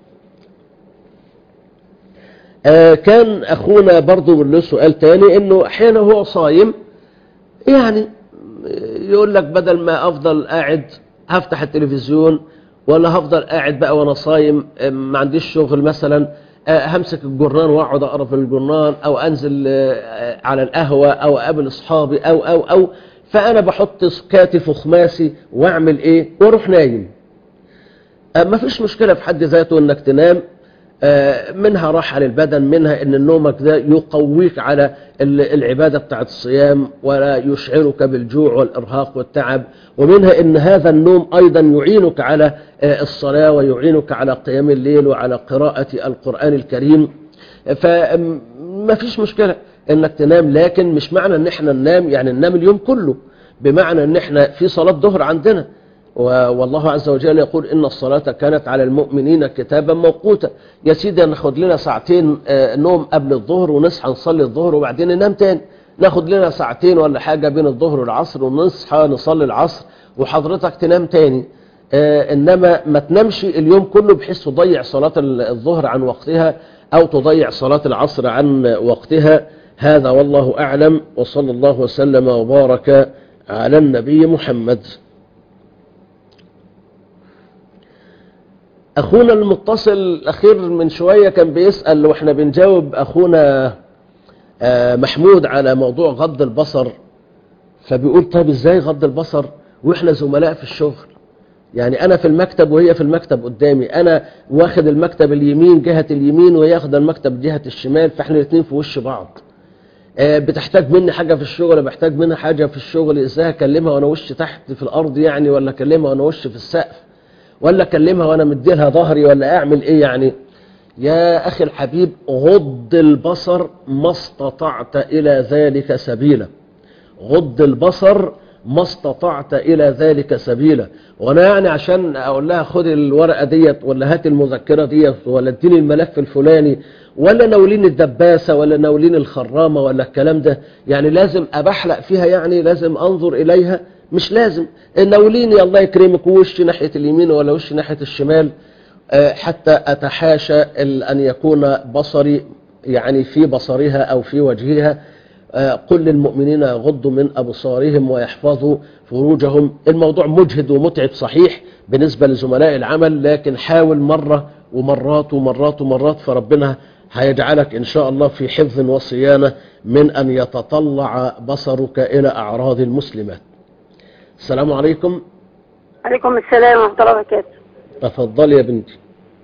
آه كان أخونا برضو له سؤال تاني إنه أحيانا هو صايم يعني يقول لك بدل ما أفضل قاعد هفتح التلفزيون ولا هفضل قاعد بقى وانا صايم آه، ما عنديش شغل مثلا آه، همسك الجرنان واقعد اقرا في الجرنان او انزل آه، على القهوه او اقابل اصحابي او او او فانا بحط كاتف وخماسي واعمل ايه واروح نايم آه، ما فيش مشكله في حد ذاته انك تنام آه، منها راحة للبدن منها ان نومك ده يقويك على ال- العبادة بتاعت الصيام ولا يشعرك بالجوع والارهاق والتعب ومنها ان هذا النوم ايضا يعينك على آه، الصلاة ويعينك على قيام الليل وعلى قراءة القرآن الكريم فما فيش مشكلة انك تنام لكن مش معنى ان احنا ننام يعني ننام اليوم كله بمعنى ان احنا في صلاة ظهر عندنا و- والله عز وجل يقول إن الصلاة كانت على المؤمنين كتابا موقوتا يا سيدي ناخد لنا ساعتين آه، نوم قبل الظهر ونصحى نصلي الظهر وبعدين ننام تاني ناخد لنا ساعتين ولا حاجة بين الظهر والعصر ونصحى نصلي العصر وحضرتك تنام تاني آه، إنما ما تنامش اليوم كله بحيث تضيع صلاة ال- الظهر عن وقتها أو تضيع صلاة العصر عن وقتها هذا والله أعلم وصلى الله وسلم وبارك على النبي محمد اخونا المتصل الاخير من شوية كان بيسأل واحنا بنجاوب اخونا آه، محمود على موضوع غض البصر فبيقول طيب ازاي غض البصر واحنا زملاء في الشغل يعني انا في المكتب وهي في المكتب قدامي انا واخد المكتب اليمين جهة اليمين وهي واخده المكتب جهة الشمال فاحنا الاثنين في وش بعض آه، بتحتاج مني حاجة في الشغل بحتاج منها حاجة في الشغل ازاي اكلمها وانا وش تحت في الارض يعني ولا اكلمها وانا وش في السقف ولا اكلمها وانا مديلها ظهري ولا اعمل ايه يعني يا اخي الحبيب غض البصر ما استطعت الى ذلك سبيلا غض البصر ما استطعت الى ذلك سبيلا وانا يعني عشان اقول لها خد الورقه ديت ولا هات المذكره ديت ولا اديني الملف الفلاني ولا ناولين الدباسه ولا ناولين الخرامه ولا الكلام ده يعني لازم ابحلق فيها يعني لازم انظر اليها مش لازم ناوليني الله يكرمك وش ناحيه اليمين ولا وش ناحيه الشمال آه، حتى اتحاشى ال- ان يكون بصري يعني في بصرها او في وجهها آه، قل للمؤمنين يغضوا من أبصارهم ويحفظوا فروجهم الموضوع مجهد ومتعب صحيح بالنسبة لزملاء العمل لكن حاول مرة ومرات ومرات ومرات فربنا هيجعلك إن شاء الله في حفظ وصيانة من أن يتطلع بصرك إلى أعراض المسلمات السلام عليكم عليكم السلام ورحمة الله وبركاته تفضلي يا بنتي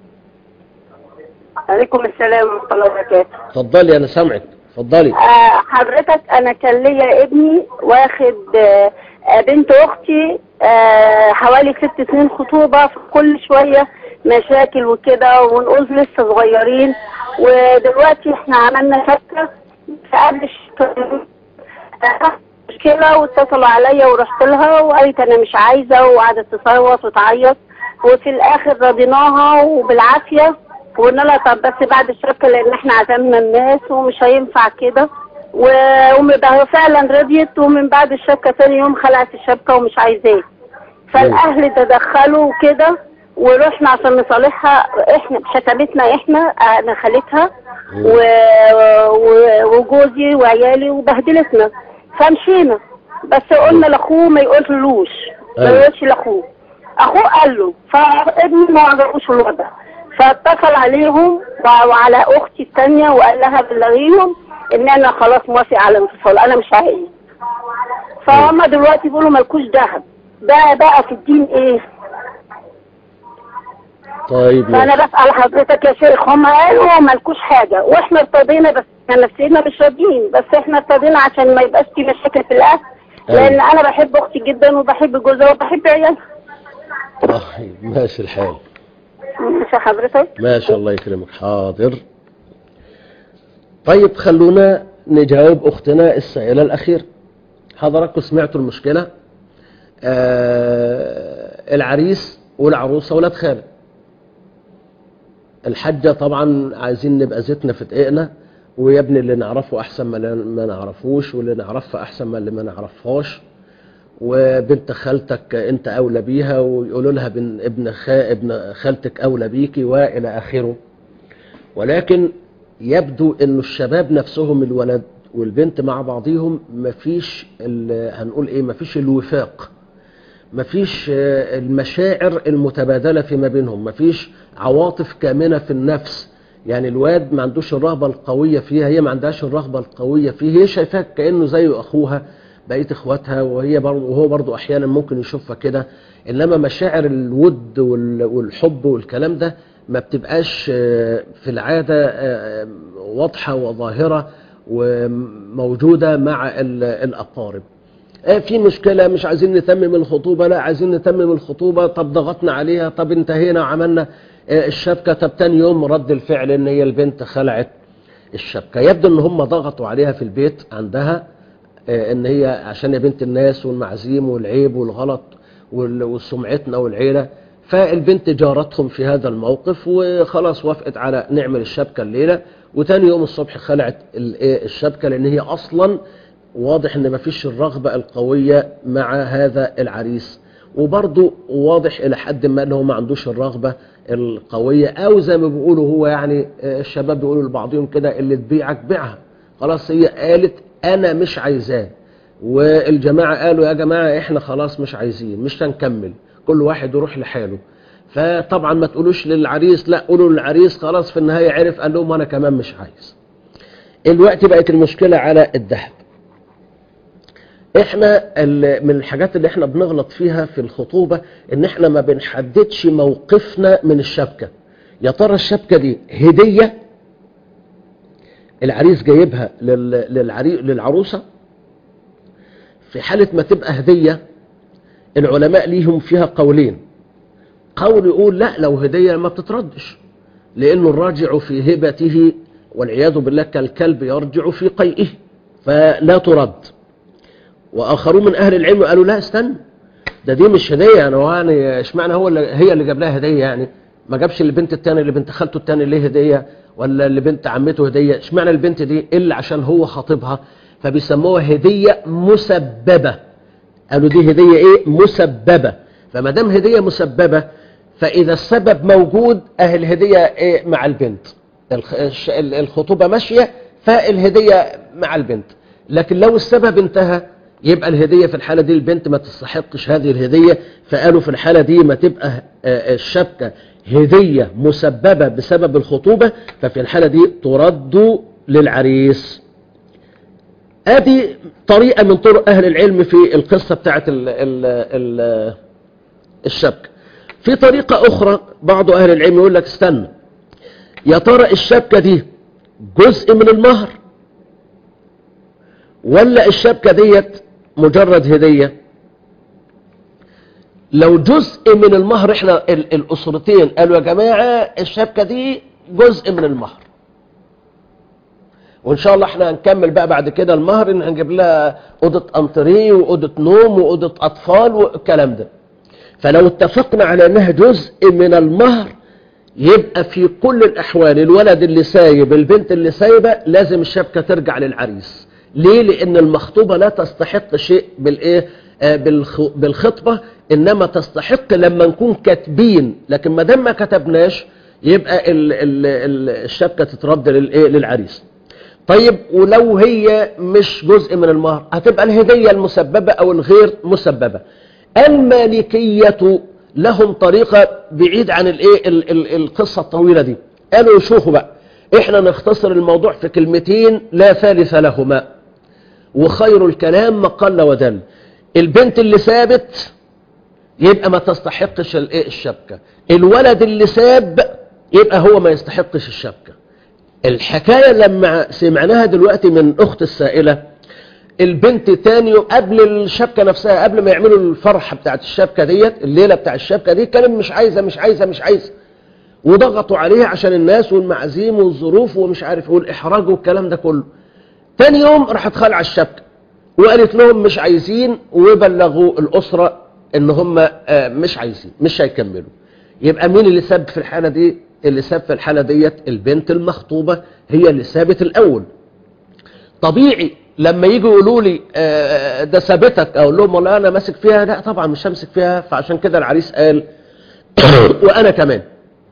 عليكم السلام ورحمة الله وبركاته تفضلي أنا سامعك تفضلي آه، حضرتك انا كان ليا ابني واخد آه، آه، بنت اختي آه، حوالي ست سنين خطوبة كل شوية مشاكل وكده ونقول لسه صغيرين ودلوقتي احنا عملنا شبكة فقبل الشبكة آه، مشكلة واتصلوا عليا ورحت لها وقالت انا مش عايزة وقعدت تصوت وتعيط وفي الاخر رضيناها وبالعافية وقلنا لها طب بس بعد الشبكة لان احنا عزمنا الناس ومش هينفع كده و- وم- فعلا رضيت ومن بعد الشبكة ثاني يوم خلعت الشبكة ومش عايزاه فالاهل تدخلوا وكده ورحنا عشان نصالحها احنا شتمتنا احنا انا خالتها و... و... وجوزي وعيالي وبهدلتنا فمشينا بس قلنا لاخوه ما يقولش ما أيوة. يقولش لاخوه اخوه قال له فابني ما عجبوش الوضع فاتصل عليهم وعلى اختي التانية وقال لها بلغيهم ان انا خلاص موافق على الانفصال انا مش عايز فهم دلوقتي بيقولوا مالكوش دهب ده بقى في الدين ايه طيب فانا ماشي. بسأل حضرتك يا شيخ هم قالوا مالكوش حاجة واحنا ارتضينا بس احنا نفسنا مش راضيين بس احنا ارتضينا عشان ما يبقاش في مشاكل في الاهل لان انا بحب اختي جدا وبحب جوزها وبحب عيالها طيب ماشي الحال مش حضرتك ماشي الله يكرمك حاضر طيب خلونا نجاوب أختنا السائلة الأخير حضراتكم سمعتوا المشكلة آه العريس والعروسة ولاد خالة الحجة طبعا عايزين نبقى زيتنا في دقيقنا ويا ابني اللي نعرفه أحسن ما اللي ما نعرفوش واللي نعرفها أحسن ما اللي ما نعرفهاش وبنت خالتك انت اولى بيها ويقولوا لها بن ابن خا ابن خالتك اولى بيكي والى اخره ولكن يبدو ان الشباب نفسهم الولد والبنت مع بعضهم مفيش ال- هنقول ايه مفيش الوفاق مفيش آه، المشاعر المتبادلة فيما بينهم مفيش عواطف كامنة في النفس يعني الواد ما عندوش الرغبة القوية فيها هي ما عندهاش الرغبة القوية فيه هي شايفاه كأنه زي أخوها بقية إخواتها وهي برضه وهو برضه أحيانا ممكن يشوفها كده إنما مشاعر الود وال- والحب والكلام ده ما بتبقاش آه، في العادة آه، واضحة وظاهرة وموجودة مع ال- الأقارب آه، في مشكلة مش عايزين نتمم الخطوبة لا عايزين نتمم الخطوبة طب ضغطنا عليها طب انتهينا وعملنا آه، الشبكة طب تاني يوم رد الفعل ان هي البنت خلعت الشبكة يبدو ان هم ضغطوا عليها في البيت عندها آه، ان هي عشان يا بنت الناس والمعزيم والعيب والغلط وال- وسمعتنا والعيلة فالبنت جارتهم في هذا الموقف وخلاص وافقت على نعمل الشبكة الليلة وتاني يوم الصبح خلعت ال- إيه الشبكة لان هي اصلا واضح ان مفيش الرغبة القوية مع هذا العريس وبرضه واضح الى حد ما ان هو ما عندوش الرغبة القوية او زي ما بيقولوا هو يعني آه، الشباب بيقولوا لبعضهم كده اللي تبيعك بيعها خلاص هي قالت انا مش عايزاه والجماعة قالوا يا جماعة احنا خلاص مش عايزين مش هنكمل كل واحد يروح لحاله فطبعا ما تقولوش للعريس لا قولوا للعريس خلاص في النهاية عرف قال لهم انا كمان مش عايز الوقت بقت المشكلة على الذهب احنا ال- من الحاجات اللي احنا بنغلط فيها في الخطوبة ان احنا ما بنحددش موقفنا من الشبكة يا ترى الشبكة دي هدية العريس جايبها لل- للعري... للعروسة في حالة ما تبقى هدية العلماء ليهم فيها قولين قول يقول لا لو هدية ما بتتردش لأنه الراجع في هبته والعياذ بالله كالكلب يرجع في قيئه فلا ترد وآخرون من أهل العلم قالوا لا استنى ده دي مش هدية يعني هو يعني اشمعنى هو اللي هي اللي جاب لها هدية يعني ما جابش لبنت التاني اللي بنت خالته التاني ليه هدية ولا لبنت عمته هدية اشمعنى البنت دي إلا عشان هو خاطبها فبيسموها هدية مسببة قالوا دي هدية ايه مسببة فما دام هدية مسببة فإذا السبب موجود أهل الهدية ايه مع البنت الخ- الش- ال- الخطوبة ماشية فالهدية مع البنت لكن لو السبب انتهى يبقى الهدية في الحالة دي البنت ما تستحقش هذه الهدية فقالوا في الحالة دي ما تبقى آه، الشبكة هدية مسببة بسبب الخطوبة ففي الحالة دي ترد للعريس ادي طريقة من طرق اهل العلم في القصة بتاعت ال ال ال الشبكة في طريقة اخرى بعض اهل العلم يقول لك استنى يا ترى الشبكة دي جزء من المهر ولا الشبكة ديت مجرد هدية لو جزء من المهر احنا ال- الاسرتين قالوا يا جماعة الشبكة دي جزء من المهر وان شاء الله احنا هنكمل بقى بعد كده المهر ان هنجيب لها اوضه انتريه واوضه نوم واوضه اطفال والكلام ده فلو اتفقنا على انها جزء من المهر يبقى في كل الاحوال الولد اللي سايب البنت اللي سايبه لازم الشبكه ترجع للعريس ليه لان المخطوبه لا تستحق شيء بالايه آه، بالخ- بالخطبه انما تستحق لما نكون كاتبين لكن ما دام ما كتبناش يبقى ال ال ال الشبكه تترد للايه للعريس طيب ولو هي مش جزء من المهر هتبقى الهدية المسببة أو الغير مسببة المالكية لهم طريقة بعيد عن الايه ال- ال- القصة الطويلة دي قالوا شوفوا بقى احنا نختصر الموضوع في كلمتين لا ثالث لهما وخير الكلام ما قل ودل البنت اللي سابت يبقى ما تستحقش الايه الشبكة الولد اللي ساب يبقى هو ما يستحقش الشبكة الحكاية لما سمعناها دلوقتي من أخت السائلة البنت تاني يوم قبل الشبكة نفسها قبل ما يعملوا الفرحة بتاعت الشبكة ديت الليلة بتاع الشبكة دي كانت مش عايزة مش عايزة مش عايزة وضغطوا عليها عشان الناس والمعازيم والظروف ومش عارف ايه والإحراج والكلام ده كله تاني يوم راحت خلع الشبكة وقالت لهم مش عايزين وبلغوا الأسرة ان هم آه، مش عايزين مش هيكملوا يبقى مين اللي ساب في الحالة دي اللي ساب في الحالة ديت البنت المخطوبة هي اللي سابت الأول طبيعي لما يجوا يقولوا لي آه، ده سابتك اقول لهم والله انا ماسك فيها لا طبعا مش همسك فيها فعشان كده العريس قال وانا كمان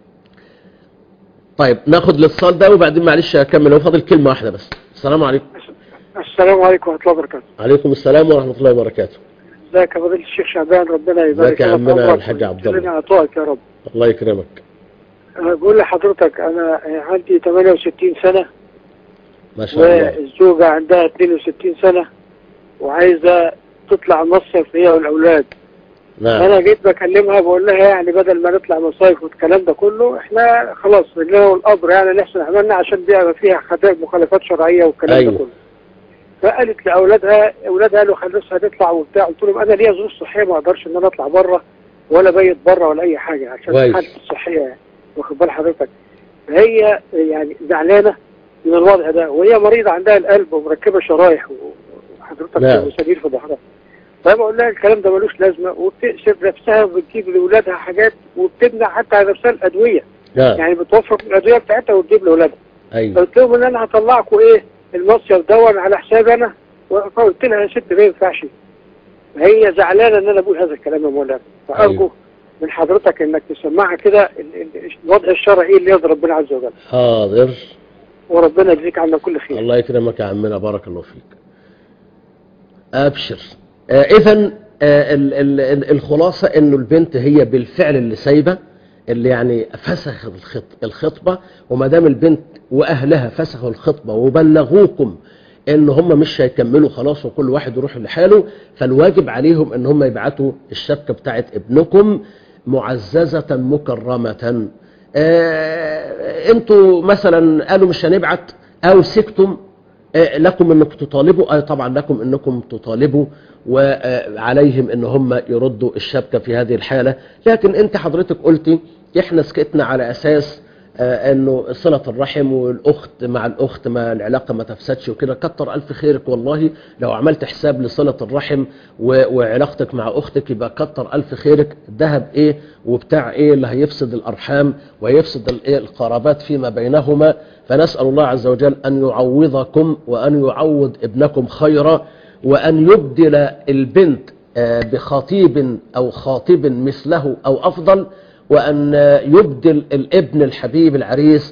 طيب ناخد الاتصال ده وبعدين معلش اكمل هو فاضل كلمه واحده بس السلام عليكم السلام عليكم ورحمة الله وبركاته عليكم السلام ورحمه الله وبركاته ازيك يا فضيلة الشيخ شعبان ربنا يبارك ازيك يا لك عمنا عمرك الحاج عبد ويجزينا الله عطائك يا رب الله يكرمك أنا بقول لحضرتك انا عندي 68 سنة ما شاء الله والزوجة عندها 62 سنة وعايزة تطلع مصيف هي والاولاد نعم انا جيت بكلمها بقول لها يعني بدل ما نطلع مصايف والكلام ده كله احنا خلاص رجلنا والقبر يعني نحسن عملنا عشان بيبقى فيها خدائع مخالفات شرعيه والكلام أيوة. ده كله فقالت لاولادها اولادها قالوا خلصها تطلع وبتاع قلت لهم انا ليا ظروف صحيه ما اقدرش ان انا اطلع بره ولا بيت بره ولا اي حاجه عشان كويس. حالتي الصحيه يعني واخد بال حضرتك فهي يعني زعلانه من الوضع ده وهي مريضه عندها القلب ومركبه شرايح وحضرتك نعم. مسامير في ظهرها فبقول لها الكلام ده ملوش لازمه وبتقسم نفسها وبتجيب لاولادها حاجات وبتمنع حتى على نفسها الادويه نعم يعني بتوفر الادويه بتاعتها وتجيب لاولادها ايوه قلت لهم ان انا هطلعكم ايه المصيف دون على حسابي انا فقلت لها يا ست ما ينفعش هي زعلانه ان انا بقول هذا الكلام يا مولانا فارجو أيوة. من حضرتك انك تسمعها كده ال- ال- الوضع الشرعي اللي يرضي ربنا عز وجل حاضر وربنا يجزيك عنا كل خير الله يكرمك يا عمنا بارك الله فيك ابشر آه اذا آه ال- ال- ال- الخلاصه انه البنت هي بالفعل اللي سايبه اللي يعني فسخ الخط الخطبه وما دام البنت واهلها فسخوا الخطبه وبلغوكم ان هم مش هيكملوا خلاص وكل واحد يروح لحاله فالواجب عليهم ان هم يبعتوا الشبكه بتاعت ابنكم معززه مكرمه آه انتوا مثلا قالوا مش هنبعت او سكتم آه، لكم انكم تطالبوا آه طبعا لكم انكم تطالبوا وعليهم ان هم يردوا الشبكه في هذه الحاله لكن انت حضرتك قلتي احنا سكتنا على اساس آه، انه صله الرحم والاخت مع الاخت ما العلاقه ما تفسدش وكده كتر الف خيرك والله لو عملت حساب لصله الرحم و- وعلاقتك مع اختك يبقى كتر الف خيرك ذهب ايه وبتاع ايه اللي هيفسد الارحام ويفسد الايه القرابات فيما بينهما فنسال الله عز وجل ان يعوضكم وان يعوض ابنكم خيرا وان يبدل البنت آه، بخطيب او خاطب مثله او افضل وأن يبدل الابن الحبيب العريس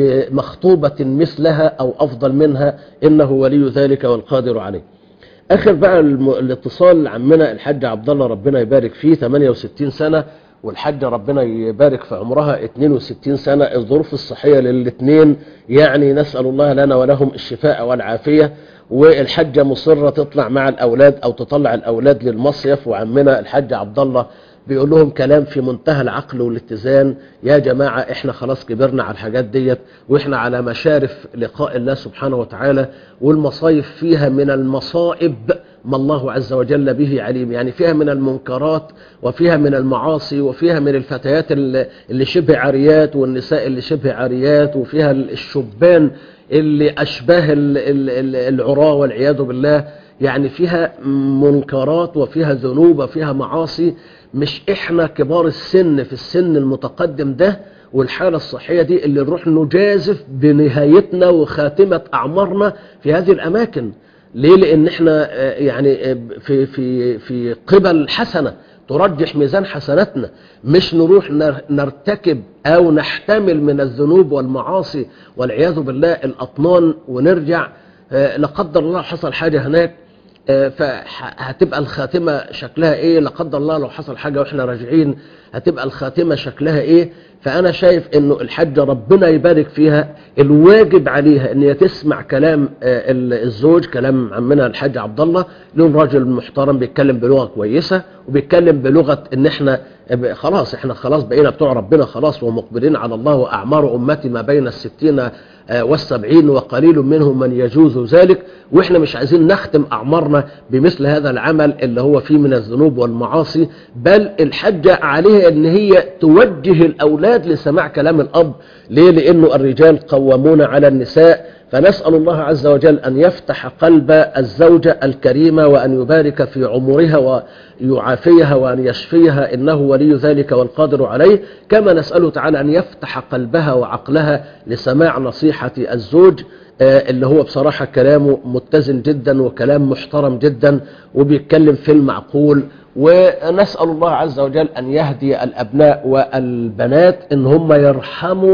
بمخطوبة مثلها أو أفضل منها إنه ولي ذلك والقادر عليه آخر بقى الم- الاتصال عمنا الحاج عبد الله ربنا يبارك فيه 68 سنة والحاجة ربنا يبارك في عمرها 62 سنة الظروف الصحية للاثنين يعني نسأل الله لنا ولهم الشفاء والعافية والحجة مصرة تطلع مع الأولاد أو تطلع الأولاد للمصيف وعمنا الحاج عبد الله بيقول لهم كلام في منتهى العقل والاتزان يا جماعة احنا خلاص كبرنا على الحاجات ديت واحنا على مشارف لقاء الله سبحانه وتعالى والمصايف فيها من المصائب ما الله عز وجل به عليم يعني فيها من المنكرات وفيها من المعاصي وفيها من الفتيات اللي اللي شبه عاريات والنساء اللي شبه عاريات وفيها الشبان اللي أشباه ال- ال- ال- العراة والعياذ بالله يعني فيها منكرات وفيها ذنوب وفيها معاصي مش احنا كبار السن في السن المتقدم ده والحالة الصحية دي اللي نروح نجازف بنهايتنا وخاتمة أعمارنا في هذه الأماكن ليه لأن احنا آه، يعني آه، في, في, في قبل حسنة ترجح ميزان حسناتنا مش نروح نر- نرتكب أو نحتمل من الذنوب والمعاصي والعياذ بالله الأطنان ونرجع آه، لا قدر الله حصل حاجة هناك آه، فهتبقى الخاتمة شكلها ايه لا قدر الله لو حصل حاجة واحنا راجعين هتبقى الخاتمة شكلها ايه فانا شايف انه الحجة ربنا يبارك فيها الواجب عليها ان هي تسمع كلام آه، ال- الزوج كلام عمنا الحاج عبد الله له راجل محترم بيتكلم بلغة كويسة وبيتكلم بلغة ان احنا آه، خلاص احنا خلاص بقينا بتوع ربنا خلاص ومقبلين على الله واعمار امتي ما بين الستين آه، والسبعين وقليل منهم من يجوز ذلك واحنا مش عايزين نختم اعمارنا بمثل هذا العمل اللي هو فيه من الذنوب والمعاصي بل الحجة عليها ان هي توجه الاولاد لسماع كلام الاب ليه لانه الرجال قوامون على النساء فنسأل الله عز وجل أن يفتح قلب الزوجة الكريمة وأن يبارك في عمرها ويعافيها وأن يشفيها إنه ولي ذلك والقادر عليه كما نسأله تعالى أن يفتح قلبها وعقلها لسماع نصيحة الزوج آه، اللي هو بصراحة كلامه متزن جدا وكلام محترم جدا وبيتكلم في المعقول ونسأل الله عز وجل أن يهدي الأبناء والبنات إن هم يرحموا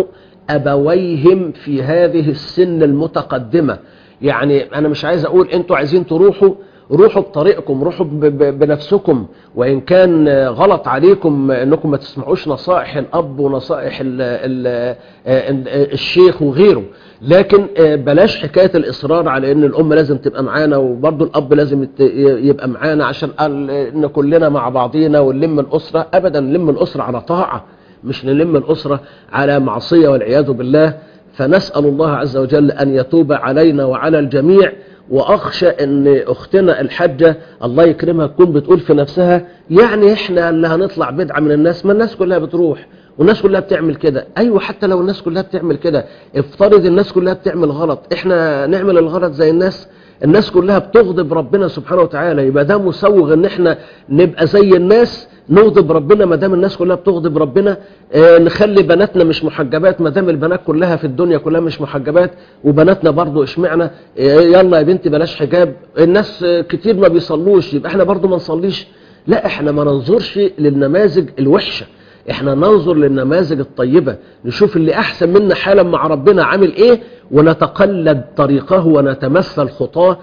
أبويهم في هذه السن المتقدمة يعني أنا مش عايز أقول أنتوا عايزين تروحوا روحوا بطريقكم روحوا ب- ب- بنفسكم وإن كان آه، غلط عليكم آه، أنكم ما تسمعوش نصائح الأب ونصائح ال ال آه، آه، الشيخ وغيره لكن آه، بلاش حكاية الإصرار على أن الأم لازم تبقى معانا وبرضه الأب لازم يت- يبقى معانا عشان قال أن كلنا مع بعضينا ونلم الأسرة أبدا نلم الأسرة على طاعة مش نلم الأسرة على معصية والعياذ بالله فنسأل الله عز وجل أن يتوب علينا وعلى الجميع وأخشى أن أختنا الحجة الله يكرمها تكون بتقول في نفسها يعني إحنا اللي هنطلع بدعة من الناس ما الناس كلها بتروح والناس كلها بتعمل كده أيوة حتى لو الناس كلها بتعمل كده افترض الناس كلها بتعمل غلط إحنا نعمل الغلط زي الناس الناس كلها بتغضب ربنا سبحانه وتعالى يبقى ده مسوغ ان احنا نبقى زي الناس نغضب ربنا ما دام الناس كلها بتغضب ربنا آه نخلي بناتنا مش محجبات ما دام البنات كلها في الدنيا كلها مش محجبات وبناتنا برضو اشمعنا آه يلا يا بنتي بلاش حجاب الناس آه كتير ما بيصلوش يبقى احنا برضو ما نصليش لا احنا ما ننظرش للنماذج الوحشه احنا ننظر للنماذج الطيبة نشوف اللي احسن منا حالا مع ربنا عامل ايه ونتقلد طريقه ونتمثل خطاه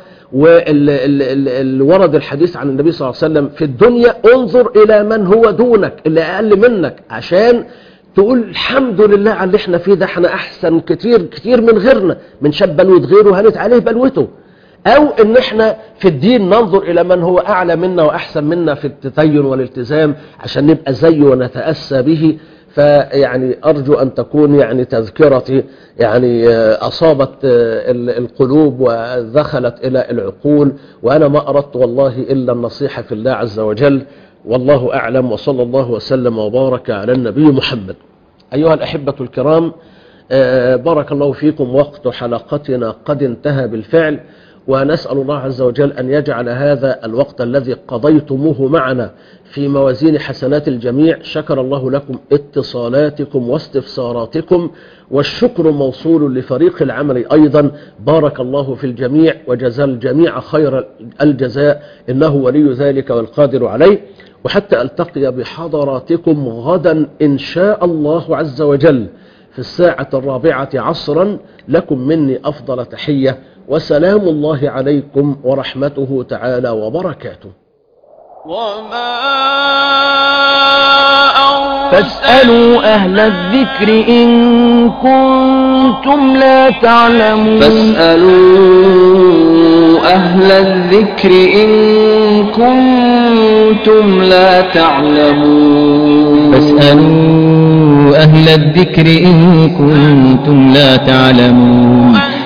واللي ورد الحديث عن النبي صلى الله عليه وسلم في الدنيا انظر الى من هو دونك اللي اقل منك عشان تقول الحمد لله على اللي احنا فيه ده احنا احسن كتير كتير من غيرنا من شاب بلوة غيره هنت عليه بلوته او ان احنا في الدين ننظر الى من هو اعلى منا واحسن منا في التدين والالتزام عشان نبقى زيه ونتأسى به فيعني ارجو ان تكون يعني تذكرتي يعني آه، اصابت آه، ال- القلوب ودخلت الى العقول وانا ما اردت والله الا النصيحة في الله عز وجل والله اعلم وصلى الله وسلم وبارك على النبي محمد ايها الاحبة الكرام آه، بارك الله فيكم وقت حلقتنا قد انتهى بالفعل ونسأل الله عز وجل أن يجعل هذا الوقت الذي قضيتموه معنا في موازين حسنات الجميع شكر الله لكم اتصالاتكم واستفساراتكم والشكر موصول لفريق العمل أيضا بارك الله في الجميع وجزى الجميع خير الجزاء إنه ولي ذلك والقادر عليه وحتى ألتقي بحضراتكم غدا إن شاء الله عز وجل في الساعة الرابعة عصرا لكم مني أفضل تحية وسلام الله عليكم ورحمته تعالى وبركاته وما فاسألوا أهل الذكر إن كنتم لا تعلمون فاسألوا أهل الذكر إن كنتم لا تعلمون فاسألوا أهل الذكر إن كنتم لا تعلمون